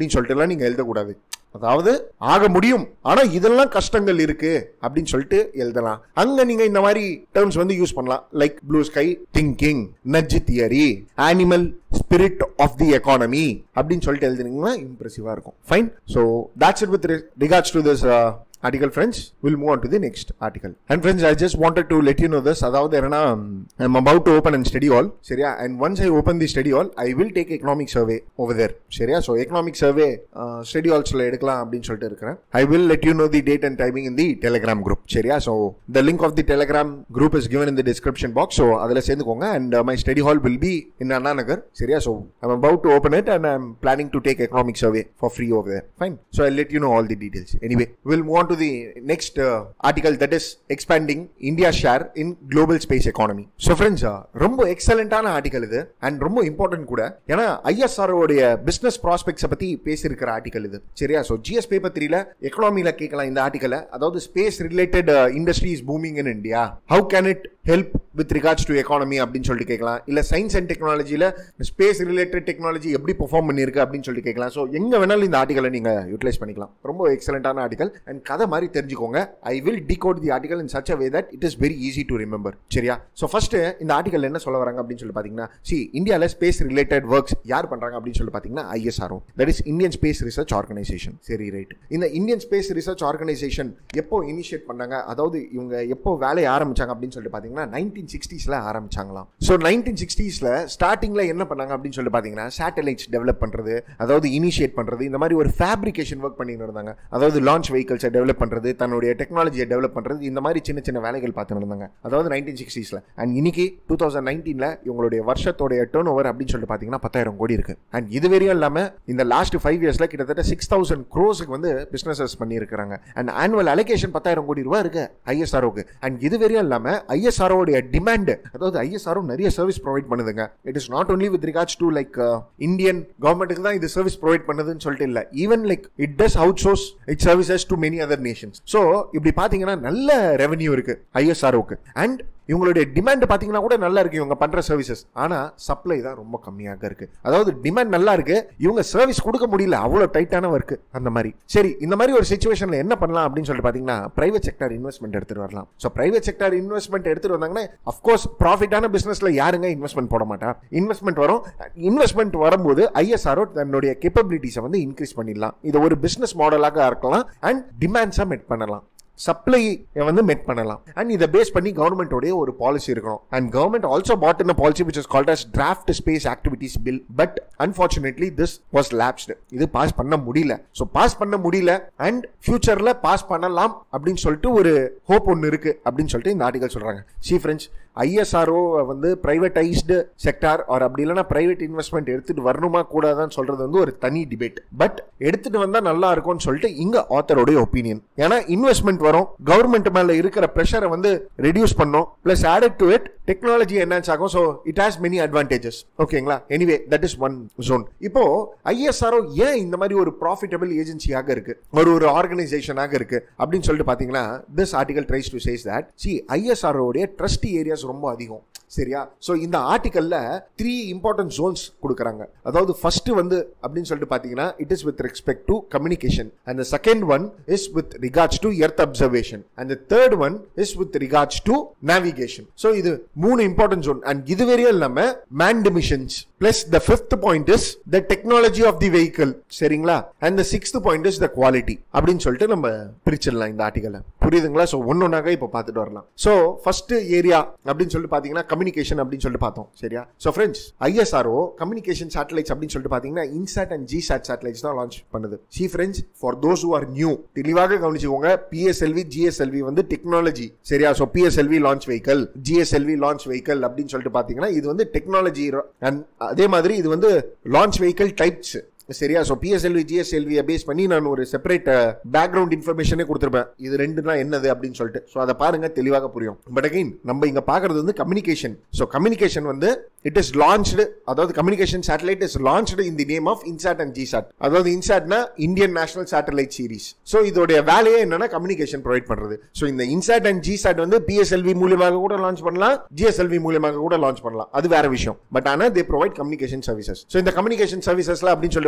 இதெல்லாம் நீங்க எழுதக்கூடாது அதாவது ஆக முடியும் ஆனா இதெல்லாம் கஷ்டங்கள் இருக்கு அப்படின்னு சொல்லிட்டு எழுதலாம் அங்க நீங்க இந்த மாதிரி டேர்ம்ஸ் வந்து யூஸ் பண்ணலாம் like blue sky thinking nudge theory animal spirit of the economy அப்படின்னு சொல்லிட்டு எழுதுனீங்கன்னா இம்ப்ரெசிவா இருக்கும் fine so that's it with regards to this uh, article friends we'll move on to the next article and friends i just wanted to let you know this அதாவது என்னன்னா i'm about to open and study hall சரியா and once i open the study hall i will take economic survey over there சரியா so economic survey uh, study halls-ல எடுக்கலாம் அப்படின்னு சொல்லிட்டு இருக்கிறேன் i will let you know the date and timing in the telegram group சரியா so the link of the telegram group is given in the description box so அதுல சேர்ந்துக்கோங்க and uh, my study hall will be in anna nagar சரியா so i'm about to open it and i'm planning to take economic survey for free over there fine so i'll let you know all the details anyway we'll move on to the next uh, article that is expanding India's share in global space economy. So friends, uh, ரொம்ப எக்ஸலண்டான article இது and ரொம்ப important கூட ஏன்னா ISR உடைய business ப்ராஸ்பெக்ட்ஸை பத்தி பேசியிருக்கிற article இது சரியா ஸோ ஜிஎஸ் பேப்பர் த்ரீல எக்கனாமியில கேட்கலாம் இந்த ஆர்டிக்கலை அதாவது space related industry is booming in India how can it help with regards to economy அப்படின்னு சொல்லிட்டு கேட்கலாம் இல்ல சயின்ஸ் அண்ட் டெக்னாலஜியில ஸ்பேஸ் ரிலேட்டட் டெக்னாலஜி எப்படி பெர்ஃபார்ம் பண்ணிருக்கு அப்படின்னு சொல்லிட்டு கேட்கலாம் ஸோ எங்க வேணாலும் இந்த ஆர்டிகலை நீங்க யூட்டிலைஸ் பண்ணிக்கலாம் ரொம்ப எக்ஸலண்டான ஆர்டிகல் அண்ட் கதை மாதிரி தெரிஞ்சுக்கோங்க I will decode the article in such a way that it is very easy to remember சரியா ஸோ ஃபர்ஸ்ட் இந்த ஆர்டிகல் என்ன சொல்ல வராங்க அப்படின்னு சொல்லி பார்த்தீங்கன்னா சி இந்தியாவில் ஸ்பேஸ் ரிலேட்டட் ஒர்க்ஸ் யார் பண்றாங்க அப்படின்னு சொல்லி பார்த்தீங்கன்னா ISRO that is Indian Space Research Organisation சரி ரைட் இந்த இந்தியன் ஸ்பேஸ் ரிசர்ச் ஆர்கனைசேஷன் எப்போ இனிஷியேட் பண்ணாங்க அதாவது இவங்க எப்போ வேலையை ஆரம்பிச்சாங்க அப்படின்னு சொல்லிட்டு பார்த்தீங்கன்னா நைன்டீன் சிக்ஸ்டீஸ்ல ஆரம்பிச்சாங்களாம் ஸோ நைன்டீன் சிக்ஸ்டீஸ்ல ஸ்டார்டிங்ல என்ன பண்ணாங்க அப்படின்னு சொல்லி பார்த்தீங்கன்னா சேட்டலைட்ஸ் டெவலப் பண்றது அதாவது இனிஷியேட் பண்றது இந்த மாதிரி ஒரு ஃபேப்ரிகேஷன் ஒர்க் பண்ணிட்டு இருந்தாங்க அதாவது லான்ச் வெஹிக்கல்ஸை டெவலப் பண்றது தன்னுடைய டெக்னாலஜியை டெவலப் பண்றது இந்த மாதிரி சின்ன சின்ன வேலைகள் பார்த்துட்டு இருந்தாங்க அதாவது நைன்டீன் சிக்ஸ்டீஸ்ல அண்ட் இன்னைக்கு டூ தௌசண்ட் நைன்டீன்ல இவங்களுடைய வருஷத்தோடைய டேர்ன் ஓவர் அப்படின்னு சொல்லிட்டு பார்த்தீங்கன்னா பத்தாயிரம் கோடி இருக்கு அண்ட் இது வரையும் இல்லாம இந்த லாஸ்ட் ஃபைவ் இயர்ஸ்ல கிட்டத்தட்ட சிக்ஸ் தௌசண்ட் க்ரோஸுக்கு வந்து பிசினஸஸ் பண்ணியிருக்காங்க அண்ட் ஆனுவல் அலோகேஷன் பத்தாயிரம் கோடி ரூபாய் இருக்கு ஐஎஸ்ஆர்ஓக்கு அண்ட் இது வரையும் இல்லாம ஐஎஸ்ஆர்ஓடைய டிமாண்ட் அதாவது ஐஎஸ்ஆர்ஓ நிறைய சர்வீஸ் ப்ரொவைட் பண்ணுதுங்க it is not only with regards to like Indian கவர்மெண்ட்டுக்கு தான் இது சர்வீஸ் ப்ரொவைட் பண்ணுதுன்னு சொல்லிட்டு இல்ல even like it does outsource it services to many other nations so இப்படி பாத்தீங்கன்னா நல்ல ரெவன்யூ இருக்கு ஐஎஸ்ஆர்ஓக்கு அண்ட் இவங்களுடைய டிமாண்ட் பாத்தீங்கன்னா கூட நல்லா இருக்கு இவங்க பண்ற சர்வீசஸ் ஆனா சப்ளை தான் ரொம்ப கம்மியாக இருக்கு அதாவது டிமாண்ட் நல்லா இருக்கு இவங்க சர்வீஸ் கொடுக்க முடியல அவ்வளவு டைட்டான ஒர்க் அந்த மாதிரி சரி இந்த மாதிரி ஒரு சுச்சுவேஷன்ல என்ன பண்ணலாம் அப்படின்னு சொல்லிட்டு பாத்தீங்கன்னா பிரைவேட் செக்டர் இன்வெஸ்ட்மெண்ட் எடுத்துட்டு வரலாம் ஸோ பிரைவேட் செக்டர் இன்வெஸ்ட்மெண்ட் எடுத்துட்டு வந்தாங்கன்னா அஃப்கோர்ஸ் ப்ராஃபிட்டான பிசினஸ்ல யாருங்க இன்வெஸ்ட்மெண்ட் போட மாட்டா இன்வெஸ்ட்மெண்ட் வரும் இன்வெஸ்ட்மெண்ட் வரும்போது ஐஎஸ்ஆர்ஓ தன்னுடைய கேப்பபிலிட்டிஸை வந்து இன்க்ரீஸ் பண்ணிடலாம் இது ஒரு பிசினஸ் மாடலாக இருக்கலாம் அண்ட் டிமாண்ட்ஸை மெட் பண்ணலாம் சப்ளை வந்து மெட் பண்ணலாம் அண்ட் இதை பேஸ் பண்ணி கவர்மெண்டோடைய ஒரு பாலிசி இருக்கணும் and government also put in policy which is called as draft space activities bill but unfortunately this was lapsed இது பாஸ் பண்ண முடியல ஸோ பாஸ் பண்ண முடியல அண்ட் ஃபியூச்சர்ல பாஸ் பண்ணலாம் அப்படின்னு சொல்லிட்டு ஒரு ஹோப் ஒன்று இருக்கு அப்படின்னு சொல்லிட்டு இந்த ஆர்டிகல் சொல்றாங்க சி ஃப்ரெண்ட்ஸ் ஐஎஸ்ஆர்ஓ வந்து பிரைவேட்டைஸ்டு செக்டார் ஆர் அப்படி இல்லைன்னா பிரைவேட் இன்வெஸ்ட்மெண்ட் எடுத்துட்டு வரணுமா கூடாதான்னு சொல்றது வந்து ஒரு தனி டிபேட் பட் எடுத்துட்டு வந்தா நல்லா இருக்கும்னு சொல்லிட்டு இங்க ஆத்தரோடைய ஒப்பீனியன் ஏன்னா இன்வெஸ்ட்மெண்ட் வரும் கவர்மெண்ட் மேல இருக்கிற ப்ரெஷரை வந்து ரெடியூஸ் பண்ணும் plus added to it technology enhance ஆகும் so it has many advantages ஓகேங்களா anyway that is one zone இப்போ ஐஎஸ்ஆர்ஓ ஏன் இந்த மாதிரி ஒரு ப்ராஃபிட்டபிள் ஏஜென்சியாக இருக்கு ஒரு ஒரு ஆர்கனைசேஷனாக இருக்கு அப்படின்னு சொல்லிட்டு பாத்தீங்கன்னா this article tries to chase that see ஐஎஸ்ஆர்ஓடைய ட்ரஸ்டி ஏரியாஸ் ரொம்ப அதிகம் சரியா ஸோ இந்த ஆர்டிக்கல்ல த்ரீ இம்பார்ட்டன்ட் ஜோன்ஸ் கொடுக்குறாங்க அதாவது ஃபர்ஸ்ட் வந்து அப்படின்னு சொல்லிட்டு பார்த்தீங்கன்னா it is with respect to communication and second one is with regards to earth observation and third one is with regards to navigation so இது மூணு இம்பார்ட்டன்ட் ஜோன் அண்ட் இது வரையும் இல்லாம manned missions plus the fifth point is the technology of the vehicle சரிங்களா and the sixth point is the quality அப்படின்னு சொல்லிட்டு நம்ம பிரிச்சிடலாம் இந்த ஆர்டிகலை புரியுதுங்களா ஸோ ஒன்னொன்னாக இப்போ பார்த்துட்டு வரலாம் ஸோ ஃபர்ஸ்ட் ஏரியா அப்படின்னு சொல்லிட்டு பார்த்தீங்கன்னா கம்யூனிகேஷன் அப்படின்னு சொல்லிட்டு பார்த்தோம் சரியா so friends ISRO communication satellites அப்படின்னு சொல்லிட்டு பார்த்தீங்கன்னா INSAT and GSAT satellites தான் லான்ச் பண்ணுது see friends for those who are new தெளிவாக கவனிச்சுக்கோங்க பிஎஸ்எல்வி ஜிஎஸ்எல்வி வந்து டெக்னாலஜி சரியா so PSLV launch vehicle GSLV launch vehicle அப்படின்னு சொல்லிட்டு பார்த்தீங்கன்னா இது வந்து டெக்னாலஜி அண்ட் அதே மாதிரி இது வந்து லான்ச் வெஹிக்கல் டைப்ஸ் சரியா ஸோ பிஎஸ்எல்வி ஜிஎஸ்எல்வியை பேஸ் பண்ணி நான் ஒரு செப்பரேட் பேக்ரவுண்ட் இன்ஃபர்மேஷனே கொடுத்துருப்பேன் இது ரெண்டுனா என்னது அப்படின்னு சொல்லிட்டு ஸோ அதை பாருங்க தெளிவாக புரியும் பட் அகைன் நம்ம இங்க பாக்குறது வந்து கம்யூனிகேஷன் ஸோ கம்யூனிகேஷன் வந்து இட் இஸ் லான்ச்டு அதாவது communication satellite is launched in the name of INSAT and GSAT அதாவது இன்சாட்னா Indian National Satellite Series so இதோடைய வேலையே என்னன்னா கம்யூனிகேஷன் ப்ரொவைட் பண்றது ஸோ இந்த இன்சாட் அண்ட் ஜிசாட் வந்து பிஎஸ்எல்வி மூலியமாக கூட லான்ச் பண்ணலாம் ஜிஎஸ்எல்வி மூலியமாக கூட லான்ச் பண்ணலாம் அது வேற விஷயம் பட் ஆனால் they provide communication services so இந்த கம்யூனிகேஷன் சர்வீசஸ்ல அப்படின்னு சொல்லிட்டு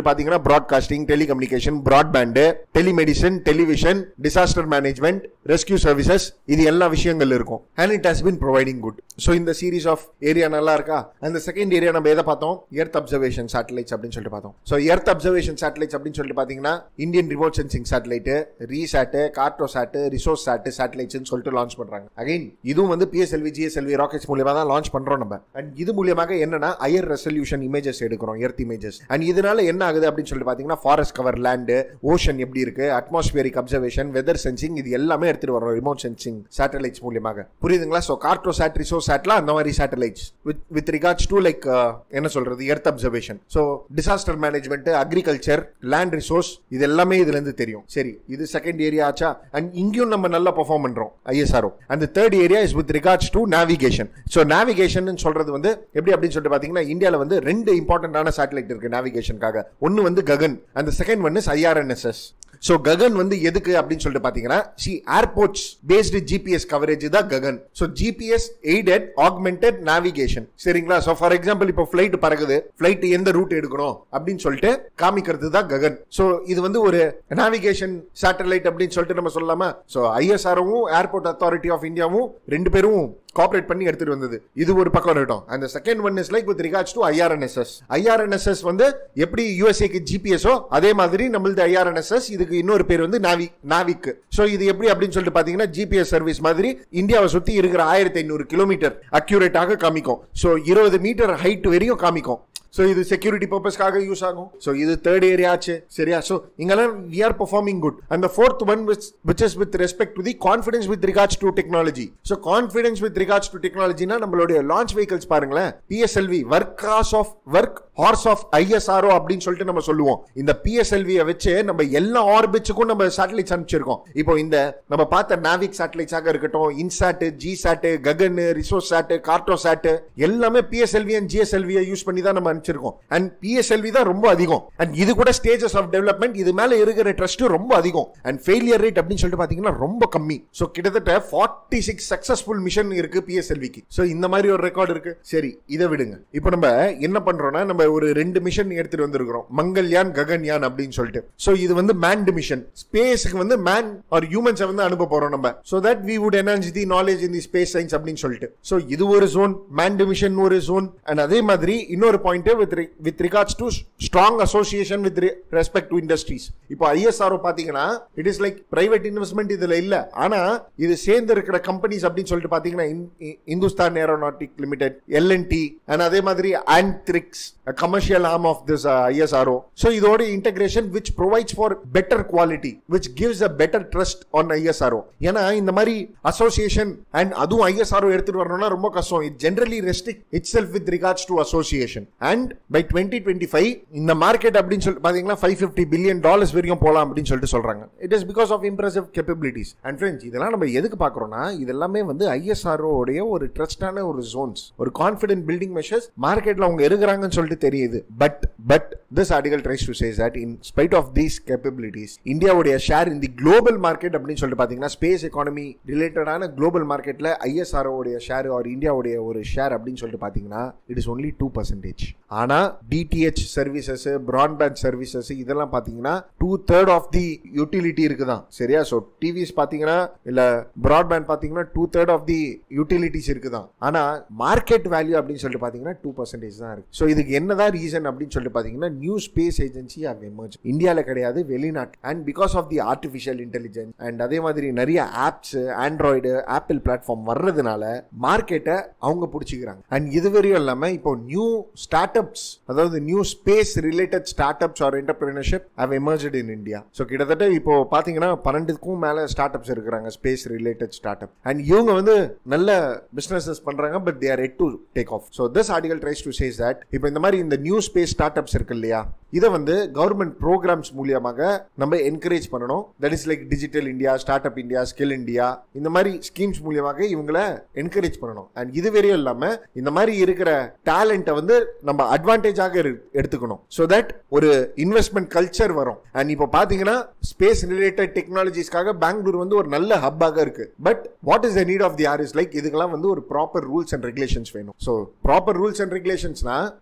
பாத்தீங்கன்னா broadcasting telecommunication broadband telemedicine television disaster management rescue services இது எல்லா விஷயங்கள் இருக்கும் and it has been providing good so இந்த சீரீஸ் ஆஃப் ஏரியா நல்லா இருக்கா அந்த செகண்ட் ஏரியா நம்ம எதை பார்த்தோம் எர்த் அப்சர்வேஷன் சேட்டலைட்ஸ் அப்படின்னு சொல்லிட்டு பார்த்தோம் ஸோ எர்த் அப்சர்வேஷன் சேட்டலைட்ஸ் அப்படின்னு சொல்லிட்டு பார்த்தீங்கன்னா Indian remote sensing satellite RISAT Cartosat Resourcesat சேட்டலைட்ஸ்னு சொல்லிட்டு லான்ச் பண்றாங்க அகைன் இதுவும் வந்து பிஎஸ்எல்வி ஜிஎஸ்எல்வி ராக்கெட்ஸ் மூலியமா தான் லான்ச் பண்றோம் நம்ம அண்ட் இது மூலியமாக என்னன்னா ஹையர் ரெசல்யூஷன் இமேஜஸ் எடுக்கிறோம் எர்த் இமேஜஸ் அண்ட் இதனால என்ன ஆகுது அப்படின்னு சொல்லிட்டு பார்த்தீங்கன்னா ஃபாரஸ்ட் கவர் லேண்டு ஓஷன் எப்படி இருக்கு அட்மாஸ்பியரிக் அப்சர்வேஷன் வெதர் சென்சிங் இது எல்லாமே எடுத்துட்டு வரோம் ரிமோட் சென்சிங் சேட்டலைட்ஸ் மூலியமாக புரியுதுங்களா ஸோ கார்டோ சாட் ரிசோர்ஸ் சாட்லாம் அந்த மாதிரி satellites with with regards to like என்ன சொல்றது earth observation so disaster management agriculture land resource இது எல்லாமே இதுல இருந்து தெரியும் சரி இது செகண்ட் ஏரியா ஆச்சா அண்ட் இங்கேயும் நம்ம நல்லா பெர்ஃபார்ம் பண்றோம் ஐஎஸ்ஆர்ஓ அந்த third area is with regards to navigation so navigation சொல்றது வந்து எப்படி அப்படின்னு சொல்லிட்டு பாத்தீங்கன்னா இந்தியாவில் வந்து ரெண்டு இம்பார்ட்டன்டான சேட்டலைட் இருக்கு நேவிகேஷனுக்காக ஒன்னு வந்து ககன் அந்த second one is IRNSS so Gagan வந்து எதுக்கு அப்படின்னு சொல்லிட்டு பாத்தீங்கன்னா see airports based GPS coverage தான் Gagan so GPS aided augmented navigation சரிங்களா ஸோ ஃபார் எக்ஸாம்பிள் இப்போ ஃபிளைட் பறகுது ஃபிளைட் எந்த ரூட் எடுக்கணும் அப்படின்னு சொல்லிட்டு காமிக்கிறது தான் ககன் ஸோ இது வந்து ஒரு நேவிகேஷன் சேட்டலைட் அப்படின்னு சொல்லிட்டு நம்ம சொல்லலாமா ஸோ ஐஎஸ்ஆர்ஓவும் ஏர்போர்ட் அத்தாரிட்டி ஆஃப் இந்தியாவும் ரெண்டு பேரும் காப்பரேட் பண்ணி எடுத்துட்டு வந்தது இது ஒரு பக்கம் இருக்கட்டும் அந்த second one is like with regards to IRNSS IRNSS வந்து எப்படி யூஎஸ்ஏக்கு ஜிபிஎஸ்ஓ அதே மாதிரி நம்மளது ஐஆர்என்எஸ்எஸ் இதுக்கு இன்னொரு பேர் வந்து நாவி நாவிக் ஸோ இது எப்படி அப்படின்னு சொல்லிட்டு பாத்தீங்கன்னா ஜிபிஎஸ் சர்வீஸ் மாதிரி இந்தியாவை சுத்தி இருக்கிற ஆயிரத்தி ஐநூறு கிலோமீட்டர் அக்யூரேட்டாக காமிக்கும் ஸோ இருபது மீட்டர் ஹைட் வரையும் காமிக்கும் ஸோ இது செக்யூரிட்டி பர்பஸ்க்காக யூஸ் ஆகும் ஸோ இது தேர்ட் ஏரியா ஆச்சு சரியா ஸோ இங்கெல்லாம் வி ஆர் பெர்ஃபார்மிங் குட் அந்த fourth one which which is with respect to the confidence with regards to technology so confidence with regards to டெக்னாலஜினா நம்மளுடைய லான்ச் வெஹிக்கல்ஸ் பாருங்களேன் PSLV work horse of work horse of ISRO அப்படின்னு சொல்லிட்டு நம்ம சொல்லுவோம் இந்த பிஎஸ்எல்வியை வச்சு நம்ம எல்லா ஆர்பிட்ஸுக்கும் நம்ம சேட்டலைட்ஸ் அனுப்பிச்சிருக்கோம் இப்போ இந்த நம்ம பார்த்த நாவிக் சேட்டலைட்ஸாக இருக்கட்டும் INSAT GSAT GAGAN Resourcesat Cartosat எல்லாமே பிஎஸ்எல்வி அண்ட் ஜிஎஸ்எல்வியை யூஸ் பண்ணி தான் நம்ம அனுப்பிச்சிருக்கோம் அண்ட் பிஎஸ்எல்வி தான் ரொம்ப அதிகம் அண்ட் இது கூட ஸ்டேஜஸ் ஆஃப் டெவலப்மெண்ட் இது மேல இருக்கிற ட்ரஸ்ட் ரொம்ப அதிகம் அண்ட் ஃபெயிலியர் ரேட் அப்படின்னு சொல்லிட்டு பாத்தீங்கன்னா ரொம்ப கம்மி ஸோ கிட்டத்தட்ட ஃபார்ட்டி சிக்ஸ் சக்சஸ்ஃபுல் மிஷன் இருக்கு பிஎஸ்எல்விக்கு ஸோ இந்த மாதிரி ஒரு ரெக்கார்டு இருக்கு சரி இதை விடுங்க இப்போ நம்ம என்ன பண்றோம்னா நம்ம ஒரு ரெண்டு மிஷன் எடுத்துட்டு வந்திருக்கிறோம் மங்கள்யான் ககன்யான் அப்படின்னு சொல்லிட்டு ஸோ இது வந்து மேன்டு மிஷன் ஸ்பேஸுக்கு வந்து மேன் ஆர் ஹியூமன்ஸை வந்து அனுப்ப போறோம் நம்ம so that we would enrich the knowledge in the space science அப்படின்னு சொல்லிட்டு ஸோ இது ஒரு ஜோன் மேன்டு மிஷன் ஒரு ஜோன் அண்ட் அதே மாதிரி இன்னொரு point with with regards to strong association with respect to industries இப்போ ஐஎஸ்ஆர்ஓ பாத்தீங்கன்னா it is like private investment இதுல இல்ல ஆனா இது சேர்ந்து இருக்கிற கம்பெனிஸ் அப்படின்னு சொல்லிட்டு பாத்தீங்கன்னா Hindustan aeronautic limited LNT and அதே மாதிரி Antrix commercial arm of this ISRO so இதோட integration which provides for better quality which gives a better trust on ISRO ஏன்னா இந்த மாதிரி அசோசியேஷன் அண்ட் அதுவும் ஐஎஸ்ஆர்ஓ எடுத்துட்டு வரணும்னா ரொம்ப கஷ்டம் it generally restrict itself with regards to association and by twenty twenty five இந்த மார்க்கெட் அப்படின்னு சொல்லிட்டு பாத்தீங்கன்னா ஃபைவ் ஃபிஃப்டி பில்லியன் டாலர்ஸ் வரைக்கும் போகலாம் அப்படின்னு சொல்லிட்டு சொல்றாங்க it is because of impressive capabilities and friends இதெல்லாம் நம்ம எதுக்கு பார்க்குறோம்னா இதெல்லாமே வந்து ஐஎஸ்ஆர்ஓ உடைய ஒரு ட்ரஸ்டான ஒரு ஜோன்ஸ் ஒரு கான்ஃபிடென்ட் பில்டிங் மெஷர்ஸ் மார்க்கெட்ல அவங்க இருக்கிறாங்கன்னு சொல்லிட்டு தெரியுது but but this article tries to chase that in spite of these capabilities இந்தியாவுடைய share in the global market அப்படின்னு சொல்லிட்டு பாத்தீங்கன்னா ஸ்பேஸ் எக்கானமி ரிலேட்டடான குளோபல் மார்க்கெட்ல ஐஎஸ்ஆர்ஓ உடைய ஷேர் ஆர் இந்தியாவுடைய ஒரு ஷேர் அப்படின்னு சொல்லிட்டு பாத்தீங்கன்னா it is only two percentage ஆனா டிடிஹெச் சர்வீசஸ் பிராட்பேண்ட் சர்வீசஸ் இதெல்லாம் பாத்தீங்கன்னா two third of the utility இருக்குதான் சரியா ஸோ டிவிஸ் பாத்தீங்கன்னா இல்ல பிராட்பேண்ட் பாத்தீங்கன்னா two third of the utilities இருக்குதான் ஆனா மார்க்கெட் வேல்யூ அப்படின்னு சொல்லிட்டு பாத்தீங்கன்னா டூ பர்சன்டேஜ் தான் இருக்கு ஸோ இதுக்கு என்னதான் ரீசன் அப்படின்னு சொல்லிட்டு பாத்தீங்கன்னா new space agency are emerge இந்தியாவில் கிடையாது வெளிநாட்டு and because of the artificial intelligence and அதே மாதிரி நிறைய ஆப்ஸ் ஆண்ட்ராய்டு ஆப்பிள் பிளாட்ஃபார்ம் வர்றதுனால மார்க்கெட்டை அவங்க பிடிச்சிக்கிறாங்க அண்ட் இதுவரையும் இல்லாம இப்போ நியூ ஸ்டார்ட் அப்ஸ் அதாவது new space related start ups or entrepreneurship have emerged in India so கிட்டத்தட்ட இப்போ பாத்தீங்கன்னா பன்னெண்டுக்கும் மேல ஸ்டார்ட் அப்ஸ் இருக்கிறாங்க space related start up and இவங்க வந்து நல்ல பிசினஸஸ் பண்றாங்க but they are yet to take off so this article tries to chase that இப்போ இந்த மாதிரி இந்த நியூ ஸ்பேஸ் ஸ்டார்ட் அப்ஸ் இருக்கு இல்லையா இதை வந்து கவர்மெண்ட் ப்ரோக்ராம்ஸ் மூலியமாக நம்ம என்கரேஜ் பண்ணணும் that is like digital India start up India skill India இந்த மாதிரி ஸ்கீம்ஸ் மூலியமாக இவங்களை என்கரேஜ் பண்ணணும் அண்ட் இது வரையும் இல்லாம இந்த மாதிரி இருக்கிற டேலண்ட்டை வந்து நம்ம அட்வான்டேஜாக எடுத்துக்கணும் ஸோ தட் ஒரு இன்வெஸ்ட்மெண்ட் கல்ச்சர் வரும் அண்ட் இப்போ பாத்தீங்கன்னா ஸ்பேஸ் ரிலேட்டட் டெக்னாலஜிஸ்க்காக பெங்களூர் வந்து ஒரு நல்ல ஹப்பாக இருக்கு but what is the need of the hour is like இதுக்கெல்லாம் வந்து ஒரு ப்ராப்பர் ரூல்ஸ் அண்ட் ரெகுலேஷன்ஸ் வேணும் ஸோ ப்ராப்பர் ரூல்ஸ் அண்ட் ரெகுலேஷன்ஸ்னா ஐஎஸ்ஆர்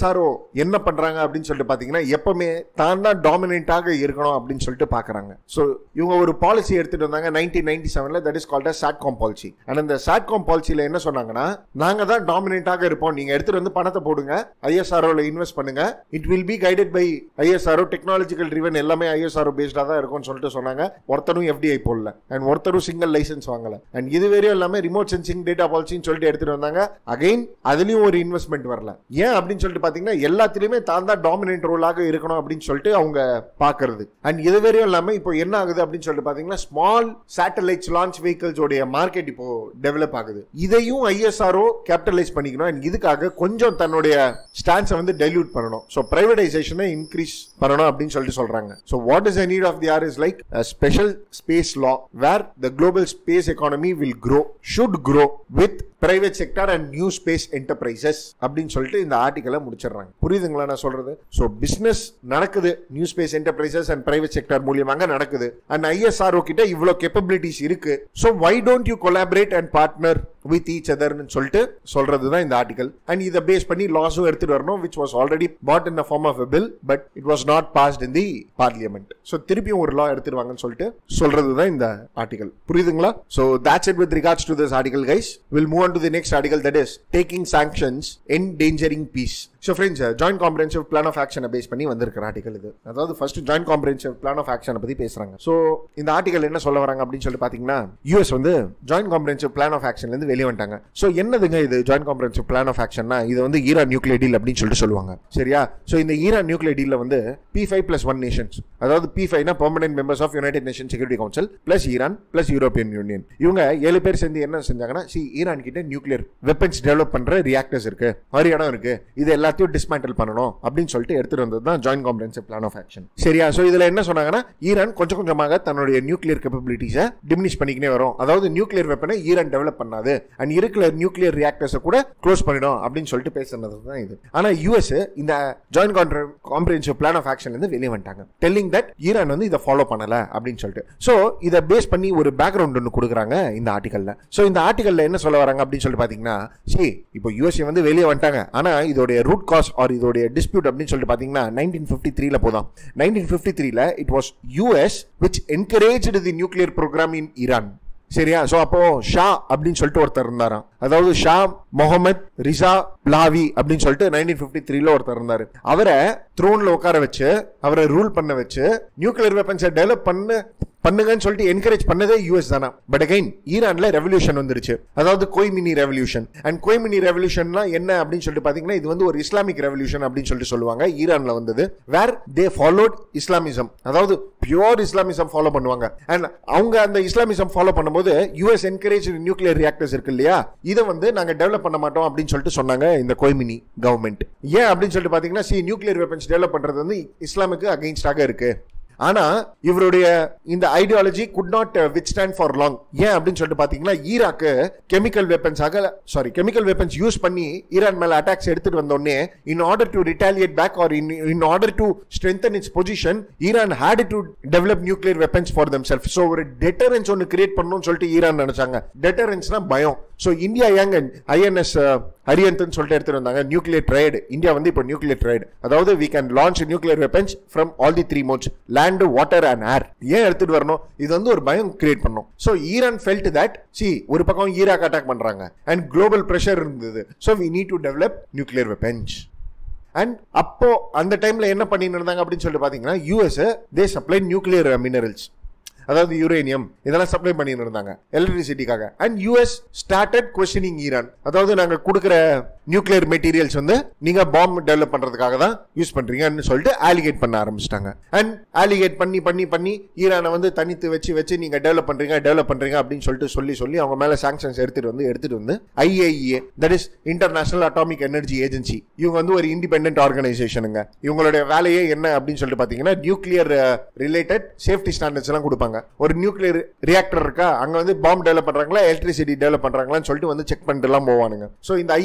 ஐஎஸ்ஆர்ஓ என்ன பண்றாங்க அப்படின்னு சொல்லிட்டு பாத்தீங்கன்னா எப்பவுமே தான் தான் டாமினென்ட்டாக இருக்கணும் அப்படின்னு சொல்லிட்டு பாக்குறாங்க ஸோ இவங்க ஒரு பாலிசி எடுத்துட்டு வந்தாங்க நைன்டீன் நைன்டி செவன்ல that is called SATCOM policy and அந்த சாட்காம் பாலிசியில என்ன சொன்னாங்கன்னா நாங்க தான் டாமினென்ட்டாக இருப்போம் நீங்க எடுத்துட்டு வந்து பணத்தை போடுங்க ஐஎஸ்ஆர்ஓல இன்வெஸ்ட் பண்ணுங்க it will be guided by ISRO technological driven எல்லாமே ஐஎஸ்ஆர்ஓ பேஸ்டா தான் இருக்கும்னு சொல்லிட்டு சொன்னாங்க ஒருத்தரும் எஃப்டிஐ போடல அண்ட் ஒருத்தரும் சிங்கிள் லைசன்ஸ் வாங்கல அண்ட் இது வரையும் எல்லாமே ரிமோட் சென்சிங் டேட்டா பாலிசின்னு சொல்லிட்டு எடுத்துட்டு வந்தாங்க அகைன் அதுலயும் ஒரு இன்வெஸ்ட்மெண்ட் வரல ஏன் அப்படின்னு சொல்லிட்டு பாத்தீங்கன்னா எல்லாத்துலயுமே தான் தான் டாமினன்ட் ரோலாக இருக்கணும் அப்படின்னு சொல்லிட்டு அவங்க பாக்குறது அண்ட் இது வரையும் இல்லாம இப்போ என்ன ஆகுது அப்படின்னு சொல்லிட்டு பாத்தீங்கன்னா ஸ்மால் சேட்டலைட்ஸ் லான்ச் வெஹிக்கிள்ஸ் உடைய மார்க்கெட் இப்போ டெவலப் ஆகுது இதையும் ஐஎஸ்ஆர்ஓ கேபிட்டலைஸ் பண்ணிக்கணும் அண்ட் இதுக்காக கொஞ்சம் தன்னுடைய ஸ்டான்ஸை வந்து டைல்யூட் பண்ணணும் ஸோ பிரைவேடைசேஷனை இன்க்ரீஸ் பண்ணணும் அப்படின்னு சொல்லிட்டு சொல்றாங்க so what is the need of the hour is like special space law where the global space economy will grow should grow with private sector and new space enterprises அப்படின்னு சொல்லிட்டு இந்த ஆர்டிக்கலை முடிச்சிடுறாங்க புரியுதுங்களா நான் சொல்றது ஸோ பிசினஸ் நடக்குது new space enterprises and private sector மூலியமாக நடக்குது அண்ட் ஐஎஸ்ஆர்ஓ கிட்ட இவ்வளோ கேப்பபிலிட்டிஸ் இருக்கு so why don't you collaborate and partner with each அதர்னு சொல்லிட்டு சொல்றது தான் இந்த ஆர்டிகல் அண்ட் இதை பேஸ் பண்ணி லாஸும் எடுத்துட்டு வரணும் which was already put in form of bill but it was not passed in the parliament so திருப்பியும் ஒரு லா எடுத்துருவாங்கன்னு சொல்லிட்டு சொல்றது தான் இந்த ஆர்டிகல் புரியுதுங்களா so that's it with regards to this article guys we'll move on to the next article that is taking sanctions endangering peace so friends joint comprehensive plan of ஆக்ஷனை base பண்ணி வந்திருக்கிற ஆர்டிகல் இது அதாவது first joint comprehensive plan of ஆக்ஷனை பத்தி பேசுறாங்க so இந்த article என்ன சொல்ல வராங்க அப்படின்னு சொல்லிட்டு பாத்தீங்கன்னா யூஎஸ் வந்து ஜாயின்ட் காம்ப்ரஹென்சிவ் பிளான் ஆஃப் ஆக்ஷன்ல இருந்து வெளியே வந்துட்டாங்க ஸோ என்னதுங்க இது ஜாயின்ட் காம்ப்ரஹென்சிவ் பிளான் ஆஃப் ஆக்ஷன்னா இது வந்து ஈரான் நியூக்ளியர் டீல் அப்படின்னு சொல்லிட்டு சொல்லுவாங்க சரியா ஸோ இந்த ஈரான் நியூக்ளியர் டீல்ல வந்து P five plus one nations அதாவது பி ஃபைவ்னா permanent members of United Nation Security Council plus Iran plus European Union இவங்க ஏழு பேர் சேர்ந்து என்ன செஞ்சாங்கன்னா சி ஈரான் கிட்ட நியூக்ளியர் வெப்பன்ஸ் டெவலப் பண்ற ரியாக்டர்ஸ் இருக்கு ஒரு இடம் இருக்கு இது எல்லாத்தையும் டிஸ்மேண்டில் பண்ணணும் அப்படின்னு சொல்லிட்டு எடுத்துட்டு வந்தது தான் joint comprehensive plan of action சரியா ஸோ இதுல என்ன சொன்னாங்கன்னா ஈரான் கொஞ்சம் கொஞ்சமாக தன்னுடைய நியூக்ளியர் கேப்பபிலிட்டிஸை டிமினிஷ் பண்ணிக்கினே வரும் அதாவது நியூக்ளியர் வெப்பனை ஈரான் டெவலப் பண்ணாது அண்ட் இருக்கிற நியூக்ளியர் ரியாக்டர்ஸை கூட க்ளோஸ் பண்ணிடும் அப்படின்னு சொல்லிட்டு பேசுனது தான் இது ஆனா யூஎஸ் இந்த ஜாயின்ட் காம்ப்ரஹென்சிவ் பிளான் ஆஃப் ஆக்ஷன்ல இருந்து வெளியே வந்துட்டாங்க டெல்லிங் தட் ஈரான் வந்து இதை ஃபாலோ பண்ணல அப்படின்னு சொல்லிட்டு ஸோ இதை பேஸ் பண்ணி ஒரு பேக்ரவுண்ட் ஒன்று கொடுக்குறாங்க இந்த ஆர்டிகல்ல ஸோ இந்த ஆர்டிகல்ல என்ன சொல்ல வராங்க அப்படின்னு சொல்லிட்டு பாத்தீங்கன்னா சி இப்போ யூஎஸ்ஏ வந்து வெளியே வந்துட்டாங்க ஆனா இதோடைய ரூட் காஸ் ஆர் இதோடைய டிஸ்பியூட் அப்படின்னு சொல்லிட்டு பாத்தீங்கன்னா நைன்டீன் ஃபிஃப்டி த்ரீல போதும் நைன்டீன் ஃபிஃப்டி த்ரீல it was US which encourage the nuclear program in Iran சரியா சோ அப்போ ஷா அப்படின்னு சொல்லிட்டு ஒருத்தர் இருந்தாராம் அதாவது ஷா முகமது ரிசா பிளாவி அப்படின்னு சொல்லிட்டு நைன்டீன் பிப்டி த்ரீல ஒருத்தர் இருந்தாரு அவரை த்ரோன்ல உட்கார வச்சு அவரை ரூல் பண்ண வச்சு நியூக்ளியர் வெப்பன்ஸை டெவலப் பண்ண பண்ணுங்கன்னு சொல்லிட்டு என்கரேஜ் பண்ணதே யூஎஸ் தானா பட் அகைன் ஈரான்ல ரெவல்யூஷன் வந்துருச்சு அதாவது கோய்மினி ரெவல்யூஷன் அண்ட் கோய்மினி ரெவல்யூஷன்னா என்ன அப்படின்னு சொல்லிட்டு பாத்தீங்கன்னா இது வந்து ஒரு இஸ்லாமிக் ரெவல்யூஷன் அப்படின்னு சொல்லிட்டு சொல்லுவாங்க ஈரான்ல வந்தது வேர் தே ஃபாலோட் இஸ்லாமிசம் அதாவது பியோர் இஸ்லாமிசம் ஃபாலோ பண்ணுவாங்க அண்ட் அவங்க அந்த இஸ்லாமிசம் ஃபாலோ பண்ணும்போது யூஎஸ் என்கரேஜ் நியூக்ளியர் ரியாக்டர்ஸ் இருக்கு இல்லையா இதை வந்து நாங்க டெவலப் பண்ண மாட்டோம் அப்படின்னு சொல்லிட்டு சொன்னாங்க இந்த கோய்மினி கவர்மெண்ட் ஏன் அப்படின்னு சொல்லிட்டு பாத்தீங்கன்னா சி நியூக்ளியர் வெப்பன்ஸ் டெவலப் பண்றது வந்து இஸ்லாமுக்கு அகைன்ஸ்டாக இருக்கு ஆனா இவருடைய இந்த ideology could not withstand for long ஏன் அப்படின்னு சொல்லிட்டு பாத்தீங்கன்னா ஈராக்கு கெமிக்கல் வெப்பன்ஸ் ஆக சாரி கெமிக்கல் வெப்பன்ஸ் யூஸ் பண்ணி ஈரான் மேல அட்டாக்ஸ் எடுத்துட்டு வந்தோடனே in order to retaliate back or in in order to strengthen its position Iran had to develop nuclear weapons for them self so ஒரு deterrence ஒன்று create பண்ணணும்னு சொல்லிட்டு Iran நினைச்சாங்க டெட்டரன்ஸ்னா பயம் ஸோ இந்தியா ஏங்க ஐஎன்எஸ் ஹரியன்ட்னு சொல்லிட்டு எடுத்துட்டு வந்தாங்க நியூக்ளியர் ட்ரைடு இந்தியா வந்து இப்போ நியூக்ளியர் ட்ரைடு அதாவது we can launch nuclear weapons from all the three modes land water and air ஏன் எடுத்துட்டு வரணும் இது வந்து ஒரு பயம் கிரியேட் பண்ணும் so Iran felt that see ஒரு பக்கம் ஈராக் அட்டாக் பண்றாங்க அண்ட் குளோபல் ப்ரெஷர் இருந்தது so we need to develop nuclear weapons and அப்போ அந்த டைம்ல என்ன பண்ணிட்டு இருந்தாங்க அப்படின்னு சொல்லிட்டு பாத்தீங்கன்னா US they supply nuclear minerals அதாவது யுரேனியம் இதெல்லாம் சப்ளை பண்ணிட்டு இருந்தாங்க எலக்ட்ரிசிட்டிக்காக and US started questioning Iran அதாவது நாங்க கொடுக்குற நியூக்ளியர் மெட்டீரியல்ஸ் வந்து நீங்க பாம்பு டெவலப் பண்றதுக்காக தான் யூஸ் பண்றீங்கன்னு சொல்லிட்டு ஆலிகேட் பண்ண ஆரம்பிச்சிட்டாங்க அண்ட் ஆலிகேட் பண்ணி பண்ணி பண்ணி ஈரானை வந்து தனித்து வச்சு வச்சு நீங்க டெவலப் பண்றீங்க டெவலப் பண்றீங்க அப்படின்னு சொல்லிட்டு சொல்லி சொல்லி அவங்க மேல சாங்ஷன்ஸ் எடுத்துட்டு வந்து எடுத்துட்டு வந்து IAEA that is international atomic energy agency இவங்க வந்து ஒரு இண்டிபெண்டன்ட் ஆர்கனைசேஷனுங்க இவங்களுடைய வேலையே என்ன அப்படின்னு சொல்லிட்டு பாத்தீங்கன்னா நியூக்ளியர் ரிலேட்டட் சேஃப்டி ஸ்டாண்டர்ட்ஸ் எல்லாம் கொடுப்பாங்க ஒரு நியூக்ளியர் ரியாக்டர் இருக்கா அங்க வந்து பாம்பு டெவலப் பண்றாங்களா எலக்ட்ரிசிட்டி டெவலப் பண்றாங்களான்னு சொல்லிட்டு வந்து செக் பண்ணிட்டு எல்லாம் போவானுங்க ஸோ இந்த ஐஏஇஏ வச்சு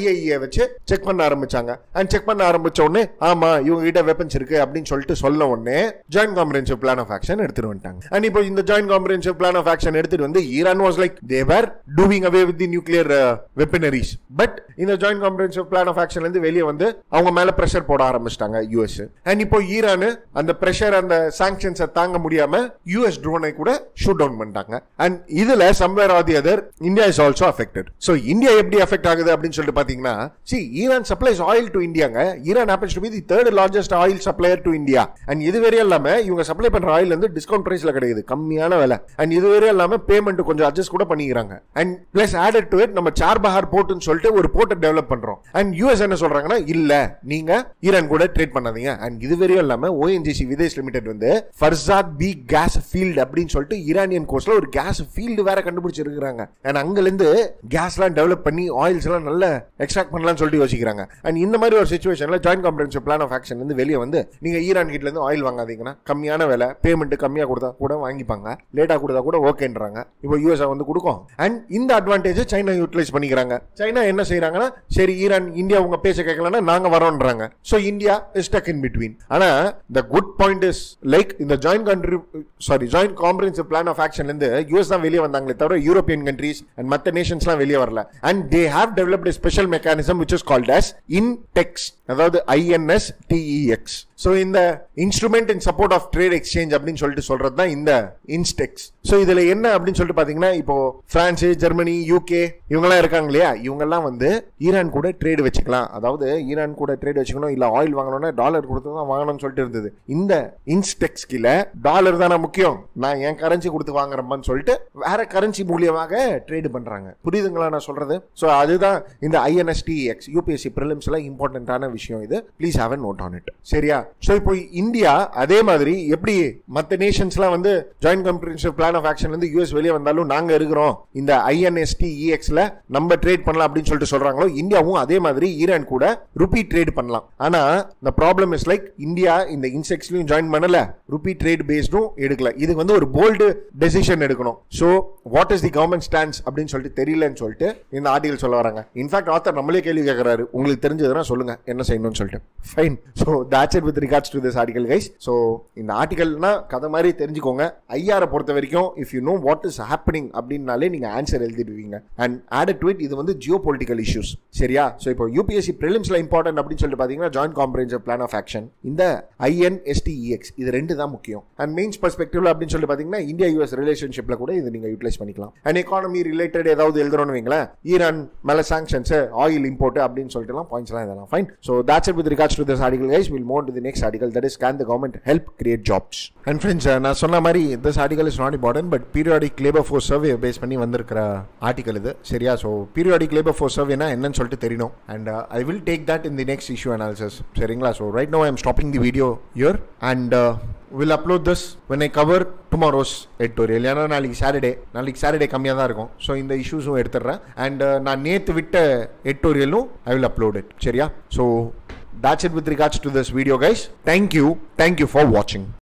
வச்சு செக் பண்ண ஆரம்பிச்சாங்க அண்ட் செக் பண்ண ஆரம்பிச்ச உடனே ஆமா இவங்க கிட்ட வெப்பன்ஸ் இருக்கு அப்படின்னு சொல்லிட்டு சொல்ல உடனே joint comprehensive plan of action எடுத்துட்டு வந்துட்டாங்க அண்ட் இப்போ இந்த joint comprehensive plan of action எடுத்துட்டு வந்து Iran was like they were doing away with the nuclear weaponries but இந்த ஜாயின்ட் காம்பரன்சிவ் பிளான் ஆஃப் ஆக்ஷன்ல இருந்து வெளியே வந்து அவங்க மேல பிரஷர் போட ஆரம்பிச்சிட்டாங்க யூஎஸ் அண்ட் இப்போ ஈரான் அந்த பிரஷர் அந்த சாங்ஷன்ஸை தாங்க முடியாம யூஎஸ் ட்ரோனை கூட ஷூட் டவுன் பண்ணிட்டாங்க அண்ட் இதுல somewhere or the other India is also affected so India எப்படி அஃபெக்ட் ஆகுது அப்படின்னு சொல்லிட்டு பாத்தீங்கன்னா see Iran supplies oil to இந்தியாங்க Iran happens to be the third largest oil supplier to India and இது வரையும் இல்லாம இவங்க சப்ளை பண்ற ஆயில் வந்து டிஸ்கவுண்ட் பிரைஸ்ல கிடைக்குது கம்மியான விலை அண்ட் இது வரையும் இல்லாம பேமெண்ட் கொஞ்சம் அட்ஜஸ்ட் கூட பண்ணிக்கிறாங்க and plus added to it நம்ம சார் பஹார் போர்ட்னு சொல்லிட்டு ஒரு போர்ட்டை டெவலப் பண்றோம் அண்ட் யூஎஸ் என்ன சொல்றாங்கன்னா இல்ல நீங்க ஈரான் கூட ட்ரேட் பண்ணாதீங்க அண்ட் இது வரையும் இல்லாம ஓஎன்ஜிசி விதேஷ் லிமிடெட் வந்து ஃபர்சாத் பி கேஸ் ஃபீல்டு அப்படின்னு சொல்லிட்டு ஈரானியன் கோஸ்ட்ல ஒரு கேஸ் ஃபீல்டு வேற கண்டுபிடிச்சிருக்காங்க அண்ட் அங்கிருந்து கேஸ்லாம் டெவலப் பண்ணி ஆயில்ஸ் எல்லாம் நல்ல எக்ஸ்ட்ராக்ட் பண்ணலாம்னு சொல்லிட்டு யோசிக்கிறாங்க அண்ட் இந்த மாதிரி ஒரு சுச்சுவேஷன்ல joint comprehensive plan of action வந்து வெளியே வந்து நீங்க ஈரான் கிட்ட இருந்து ஆயில் வாங்காதீங்கன்னா கம்மியான விலை பேமெண்ட் கம்மியா கொடுத்தா கூட வாங்கிப்பாங்க லேட்டா கொடுத்தா கூட ஓகேன்றாங்க இப்போ யூஎஸ் வந்து கொடுக்கும் அண்ட் இந்த அட்வான்டேஜ் சைனா யூட்டிலைஸ் பண்ணிக்கிறாங்க சைனா என்ன செய்யறாங்கன்னா சரி ஈரான் இந்தியா உங்க பேச கேட்கலன்னா நாங்க வரோன்றாங்க so India is tuck in between ஆனா the good point is like இந்த joint country sorry joint comprehensive plan of ஆக்ஷன்ல இருந்து யூஎஸ் தான் வெளியே வந்தாங்களே தவிர யூரோப்பியன் கண்ட்ரீஸ் அண்ட் மற்ற நேஷன்ஸ்லாம் வெளியே வரல and they have developed special mechanism which is called as INSTEX அதாவது ஐஎன்எஸ் டிஇஎக்ஸ் ஸோ இந்த instrument in support of trade exchange அப்படின்னு சொல்லிட்டு சொல்றது தான் இந்த இன்ஸ்டெக்ஸ் ஸோ இதுல என்ன அப்படின்னு சொல்லிட்டு பாத்தீங்கன்னா இப்போ பிரான்ஸ் ஜெர்மனி யூகே இவங்கெல்லாம் இருக்காங்க இல்லையா இவங்கெல்லாம் வந்து ஈரான் கூட ட்ரேட் வச்சுக்கலாம் அதாவது ஈரான் கூட ட்ரேட் வச்சுக்கணும் இல்ல ஆயில் வாங்கணும்னா டாலர் கொடுத்து தான் வாங்கணும்னு சொல்லிட்டு இருந்தது இந்த இன்ஸ்டெக்ஸ் கீழே டாலர் தானே முக்கியம் நான் என் கரன்சி கொடுத்து வாங்குறேன்னு சொல்லிட்டு வேற கரன்சி மூலியமாக ட்ரேடு பண்றாங்க புரியுதுங்களா நான் சொல்றது ஸோ அதுதான் இந்த ஐஎன்எஸ்டிஎக்ஸ் யூபிஎஸ்சி ப்ரிலிம்ஸ்ல இம்பார்ட்டன்டான விஷயம் இது please have a note on it சரியா ஸோ இப்போ இந்தியா அதே மாதிரி எப்படி மற்ற நேஷன்ஸ்லாம் வந்து joint comprehensive plan of action வந்து யூஎஸ் வெளியே வந்தாலும் நாங்க இருக்கிறோம் இந்த ஐஎன்எஸ்டி இஎக்ஸ்ல நம்ம ட்ரேட் பண்ணலாம் அப்படின்னு சொல்லிட்டு சொல்றாங்களோ இந்தியாவும் அதே மாதிரி ஈரான் கூட ருபி ட்ரேட் பண்ணலாம் ஆனா இந்த ப்ராப்ளம் இஸ் லைக் இந்தியா இந்த இன்செக்ஸ்லயும் ஜாயின் பண்ணல ருபி ட்ரேட் பேஸ்டும் எடுக்கல இது வந்து ஒரு போல்டு டெசிஷன் எடுக்கணும் so what is the government stands அப்படின்னு சொல்லிட்டு தெரியலன்னு சொல்லிட்டு இந்த ஆர்டிகல் சொல்ல வராங்க இன்ஃபேக்ட் ஆத்தர் நம்மளே கேள்வி கேட்கறாரு உங்களுக்கு தெரிஞ்சதுன்னா சொல்லுங்க என்ன செய்யணும்னு சொல்லிட்டு fine so that's it with regards to this article guys so இந்த ஆர்டிகல்னா கதை மாதிரி தெரிஞ்சுக்கோங்க ஐஆரை பொறுத்த வரைக்கும் if you know what is happening அப்படின்னாலே நீங்க ஆன்சர் எழுதிடுவீங்க அண்ட் ஆட் டு இட் இது வந்து ஜியோ பொலிட்டிக்கல் இஷ்யூஸ் சரியா ஸோ இப்போ யூபிஎஸ்சி ப்ரிலிம்ஸ்ல இம்பார்ட்டன்ட் அப்படின்னு சொல்லிட்டு பார்த்தீங்கன்னா joint comprehensive plan of action இந்த ஐஎன்எஸ்டிஇஎக்ஸ் இது ரெண்டு தான் முக்கியம் அண்ட் மெயின்ஸ் பர்ஸ்பெக்டிவ்ல அப்படின்னு சொல்லிட்டு பார்த்தீங்கன்னா இந்தியா யூஎஸ் ரிலேஷன்ஷிப்ல கூட இது நீங்க யூட்டிலைஸ் பண்ணிக்கலாம் அண்ட் எக்கானமி ரிலேட்டட் ஏதாவது எழுதுறோம்னு வைங்களேன் ஈரான் மேல சாங்ஷன்ஸ் ஆயில் இம்போர்ட் அப்படின்னு சொல்லிட்டுலாம் பாயிண்ட்ஸ்லாம் இதெல்லாம் fine so that's it with regards to this article guys will move on to the next article that is can the government help create jobs and friends நான் சொன்ன மாதிரி this article is not important but periodic labour force survey base பண்ணி வந்திருக்கிற article இது சரியா so periodic labour force சர்வேனா என்னன்னு சொல்லிட்டு தெரியணும் and I will take that in the next issue analysis சரிங்களா so right no I am stopping the video here and will upload this when I cover tomorrow's editorial ஏன்னா நாளைக்கு Saturday நாளைக்கு Saturday கம்மியாக தான் இருக்கும் ஸோ இந்த இஷ்யூஸும் எடுத்துடுறேன் and நான் நேற்று விட்ட எடிட்டோரியலும் ஐ வில் அப்லோட் இட் சரியா so that's it with regards to this video guys thank you thank you for watching